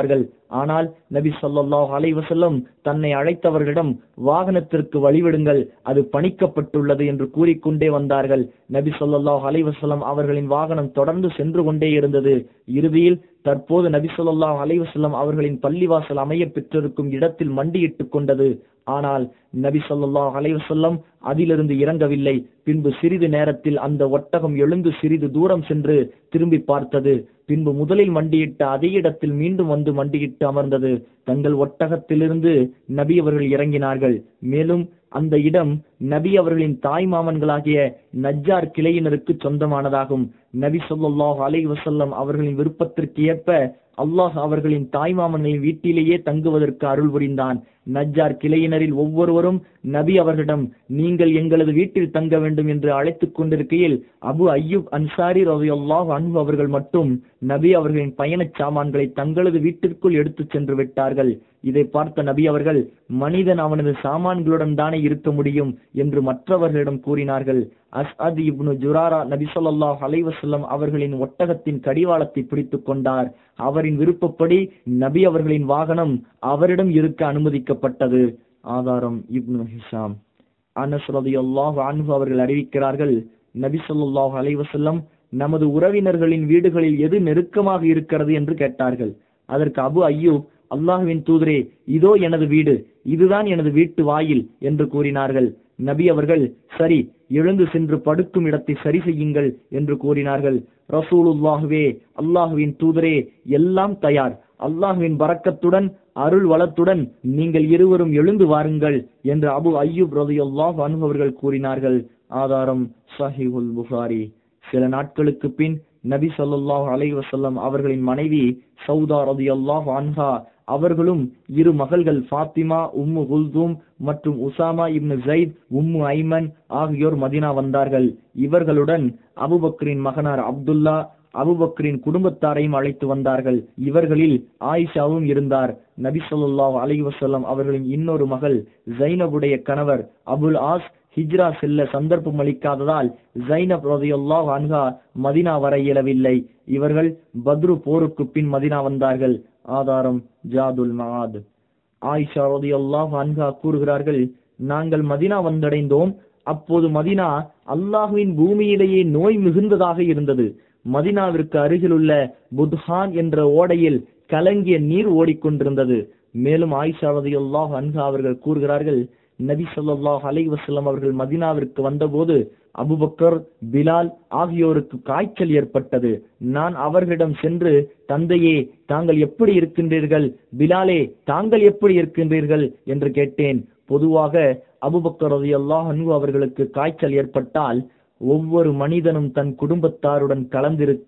ஆனால் நபி ஸல்லல்லாஹு அலைஹி வஸல்லம் தன்னை அழைத்தவர்களிடம் வாகனத்திற்கு வழிவிடுங்கள் அது பணிக்கப்பட்டுள்ளது என்று கூறிக்கொண்டே வந்தார்கள் நபி ஸல்லல்லாஹு அலைஹி வஸல்லம் அவர்களின் வாகனம் தொடர்ந்து சென்று கொண்டே இருந்தது இறுதியில் தற்போது நபி ஸல்லல்லாஹு அலைஹி வஸல்லம் அவர்களின் பள்ளிவாசல் அமைய பெற்றிருக்கும் இடத்தில் மண்டியிட்டுக் கொண்டது ஆனால் நபி ஸல்லல்லாஹு அலைஹி வஸல்லம் அதிலிருந்து இறங்கவில்லை பின்பு சிறிது நேரத்தில் அந்த ஒட்டகம் எழுந்து சிறிது தூரம் சென்று திரும்பி பார்த்தது பின்பு முதலில் மண்டியிட்ட அதே இடத்தில் மீண்டும் வந்து மண்டியிட்டு அமர்ந்தது தங்கள் ஒட்டகத்திலிருந்து நபி அவர்கள் இறங்கினார்கள் மேலும் அந்த இடம் நபி அவர்களின் தாய் மாமன்களாகிய நஜ்ஜார் கிளையினருக்கு சொந்தமானதாகும் நபி ஸல்லல்லாஹு அலைஹி வஸல்லம் அவர்களின் விருப்பத்திற்கு ஏற்ப அல்லாஹ் அவர்களின் தாய்மாமன்களின் வீட்டிலேயே தங்குவதற்கு அருள் புரிந்தான் நஜ்ஜார் கிளையினரில் ஒவ்வொருவரும் நபி அவர்களிடம் நீங்கள் எங்களது வீட்டில் தங்க வேண்டும் என்று அழைத்துக் கொண்டிருக்கையில் அபு அய்யூப் அன்சாரி ரலியல்லாஹு அன்ஹு அவர்கள் மட்டும் நபி அவர்களின் பயணச் சாமான்களை தங்களது வீட்டிற்குள் எடுத்துச் சென்று விட்டார்கள் இதை பார்த்த நபி அவர்கள் மனிதன் அவனது சாமான்களுடன் தானே இருக்க முடியும் என்று மற்றவர்களிடம் கூறினார்கள் அஸ்அத் இப்னு ஜுராரா நபி ஸல்லல்லாஹு அலைஹி வஸல்லம் அவர்களின் ஒட்டகத்தின் கடிவாளத்தை பிடித்துக் கொண்டார் அவரின் விருப்பப்படி நபி அவர்களின் வாகனம் அவரிடம் இருக்க அனுமதிக்கப்பட்டது ஆதாரம் இப்னு ஹிஷாம் அனஸ் ரலியல்லாஹு அன்ஹு அவர்கள் அறிவிக்கிறார்கள் நபி ஸல்லல்லாஹு அலைஹி வஸல்லம் நமது உறவினர்களின் வீடுகளில் எது நெருக்கமாக இருக்கிறது என்று கேட்டார்கள் அதற்கு அபு அய்யூப் அல்லாஹ்வின் தூதரே இதோ எனது வீடு இதுதான் எனது வீட்டு வாயில் என்று கூறினார்கள் நபி அவர்கள் சரி எழுந்து சென்று படுக்கும் இடத்தை சரி செய்யுங்கள் என்று கூறினார்கள் ரசூலுல்லாஹுவே அல்லாஹுவின் தூதரே எல்லாம் தயார் அல்லாஹுவின் பரக்கத்துடன் அருள் வளத்துடன் நீங்கள் இருவரும் எழுந்து வாருங்கள் என்று அபு அய்யூப் ரலியல்லாஹு அன்ஹு அவர்கள் கூறினார்கள் ஆதாரம் சஹீஹுல் புகாரி சில நாட்களுக்கு பின் நபி ஸல்லல்லாஹு அலைஹி வஸல்லம் அவர்களின் மனைவி சௌதா ரலியல்லாஹு அன்ஹா அவர்களும் இரு மகள்கள் ஃபாத்திமா உம்மு குல்தூம் மற்றும் Usama ibn Zaid Umm Ayman ஆகியோர் மதினா வந்தார்கள் இவர்களுடன் அபுபக்கரின் மகனார் அப்துல்லா அபுபக்கரின் குடும்பத்தாரையும் அழைத்து வந்தார்கள் இவர்களில் ஆயிஷாவும் இருந்தார் நபி ஸல்லல்லாஹு அலைஹி வஸல்லம் அவர்களின் இன்னொரு மகள் ஜைனபுடைய கணவர் அபுல் ஆஸ் ஹிஜ்ரா செல்ல சந்தர்ப்பம் அளிக்காததால் ஜைனப் ரதியுல்லாஹ் அன்ஹா மதினா வர இயலவில்லை இவர்கள் பத்ரு போருக்கு பின் மதினா வந்தார்கள் ஆதாரம் ஜாதுல் மஆத் ஆயிஷா ரதியுல்லாஹ் அன்ஹா கூறுகிறார்கள் நாங்கள் மதினா வந்தடைந்தோம் அப்போது மதினா அல்லாஹுவின் பூமியிலேயே நோய் மிகுந்ததாக இருந்தது மதினாவிற்கு அருகிலுள்ள புத்ஹான் என்ற ஓடையில் கலங்கிய நீர் ஓடிக்கொண்டிருந்தது மேலும் ஆயிஷா ரதியுல்லாஹ் அன்ஹா அவர்கள் கூறுகிறார்கள் நபி ஸல்லல்லாஹு அலைஹி வஸல்லம் அவர்கள் மதீனாவிற்கு வந்தபோது அபுபக்கர் பிலால் ஆகியோருக்கு காய்ச்சல் ஏற்பட்டது நான் அவர்களிடம் சென்று தந்தையே தாங்கள் எப்படி இருக்கின்றீர்கள் பிலாலே தாங்கள் எப்படி இருக்கின்றீர்கள் என்று கேட்டேன் பொதுவாக அபுபக்கர் ரலியல்லாஹு அன்ஹு அவர்களுக்கு காய்ச்சல் ஏற்பட்டால் ஒவ்வொரு மனிதனும் தன் குடும்பத்தாருடன் கலந்திருக்க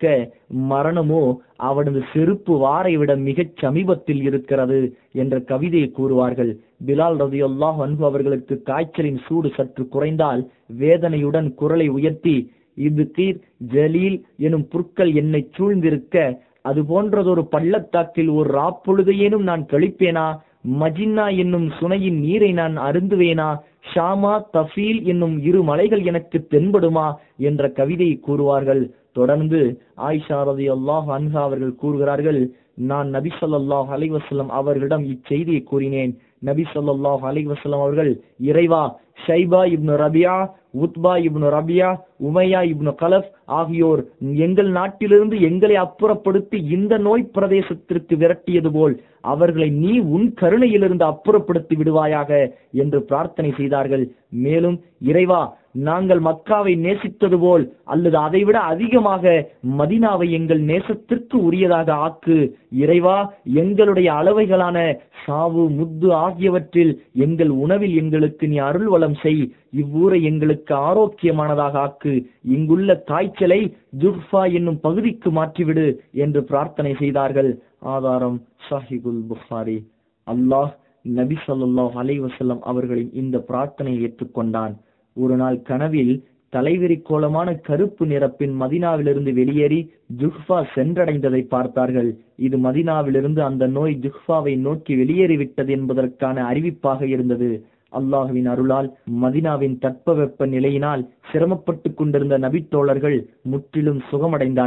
மரணமோ அவனது செருப்பு வாரை விட மிகச் சமீபத்தில் இருக்கிறது என்ற கவிதையை கூறுவார்கள் பிலால் ரதியுல்லாஹ் அன்பு அவர்களுக்கு காய்ச்சலின் சூடு சற்று குறைந்தால் வேதனையுடன் குரலை உயர்த்தி இது கீர் ஜலீல் எனும் புற்கள் என்னை சூழ்ந்திருக்க அது போன்றதொரு பள்ளத்தாக்கில் ஒரு ராப்பொழுதையேனும் நான் கழிப்பேனா மஜின்னா என்னும் சுனையின் நீரை நான் அருந்துவேனா ஷாமா தஃபீல் என்னும் இரு மலைகள் எனக்கு தென்படுமா என்ற கவிதையை கூறுவார்கள் தொடர்ந்து ஆயிஷா ரதி அல்லாஹ் அன்ஹா அவர்கள் கூறுகிறார்கள் நான் நபி ஸல்லல்லாஹு அலைஹி வஸல்லம் அவர்களிடம் இச்செய்தியை கூறினேன் நபி ஸல்லல்லாஹு அலைஹி வஸல்லம் அவர்கள் இறைவா ஷைபா இப்னு ரபியா உத்பா இப்னு ரபியா உமையா இப்னு கலப் ஆகியோர் எங்கள் நாட்டிலிருந்து எங்களை அப்புறப்படுத்தி இந்த நோய் பிரதேசத்திற்கு விரட்டியது போல் அவர்களை நீ உன் கருணையிலிருந்து அப்புறப்படுத்தி விடுவாயாக என்று பிரார்த்தனை செய்தார்கள் மேலும் இறைவா நாங்கள் மக்காவை நேசித்தது போல் அல்லது அதைவிட அதிகமாக மதினாவை எங்கள் நேசத்திற்கு உரியதாக ஆக்கு இறைவா எங்களுடைய அளவைகளான சாவு முத்து ஆகியவற்றில் எங்கள் உணவில் எங்களுக்கு நீ அருள் வளம் செய் இவ்வூரை எங்களுக்கு ஆரோக்கியமானதாக ஆக்கு இங்குள்ள காய்ச்சலை ஜுர்ஃபா என்னும் பகுதிக்கு மாற்றிவிடு என்று பிரார்த்தனை செய்தார்கள் ஆதாரம் ஷாஹிகுல் புகாரி அல்லாஹ் நபி ஸல்லல்லாஹு அலைஹி வஸல்லம் அவர்களின் இந்த பிரார்த்தனையை ஏற்றுக்கொண்டான் ஒரு நாள் கனவில் தலைவிரி கோலமான கருப்பு நிறப்பின் மதினாவிலிருந்து வெளியேறி ஜுஹ்ஃபா சென்றடைந்ததை பார்த்தார்கள் இது மதினாவிலிருந்து அந்த நோய் ஜுஹ்ஃபாவை நோக்கி வெளியேறிவிட்டது என்பதற்கான அறிவிப்பாக இருந்தது அல்லாஹுவின் அருளால் மதினாவின் தட்பவெப்ப நிலையினால் சிரமப்பட்டு கொண்டிருந்த நபித்தோழர்கள் முற்றிலும் சுகமடைந்தார்கள்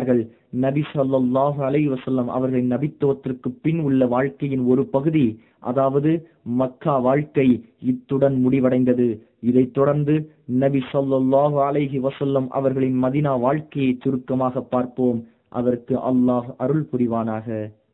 நபி ஸல்லல்லாஹு அலைஹி வஸல்லம் அவர்களின் நபித்துவத்திற்கு பின் உள்ள வாழ்க்கையின் ஒரு பகுதி அதாவது மக்கா வாழ்க்கை இத்துடன் முடிவடைந்தது இதைத் தொடர்ந்து நபி ஸல்லல்லாஹு அலைஹி வஸல்லம் அவர்களின் மதினா வாழ்க்கையை சுருக்கமாக பார்ப்போம் அதற்கு அல்லாஹ் அருள் புரிவானாக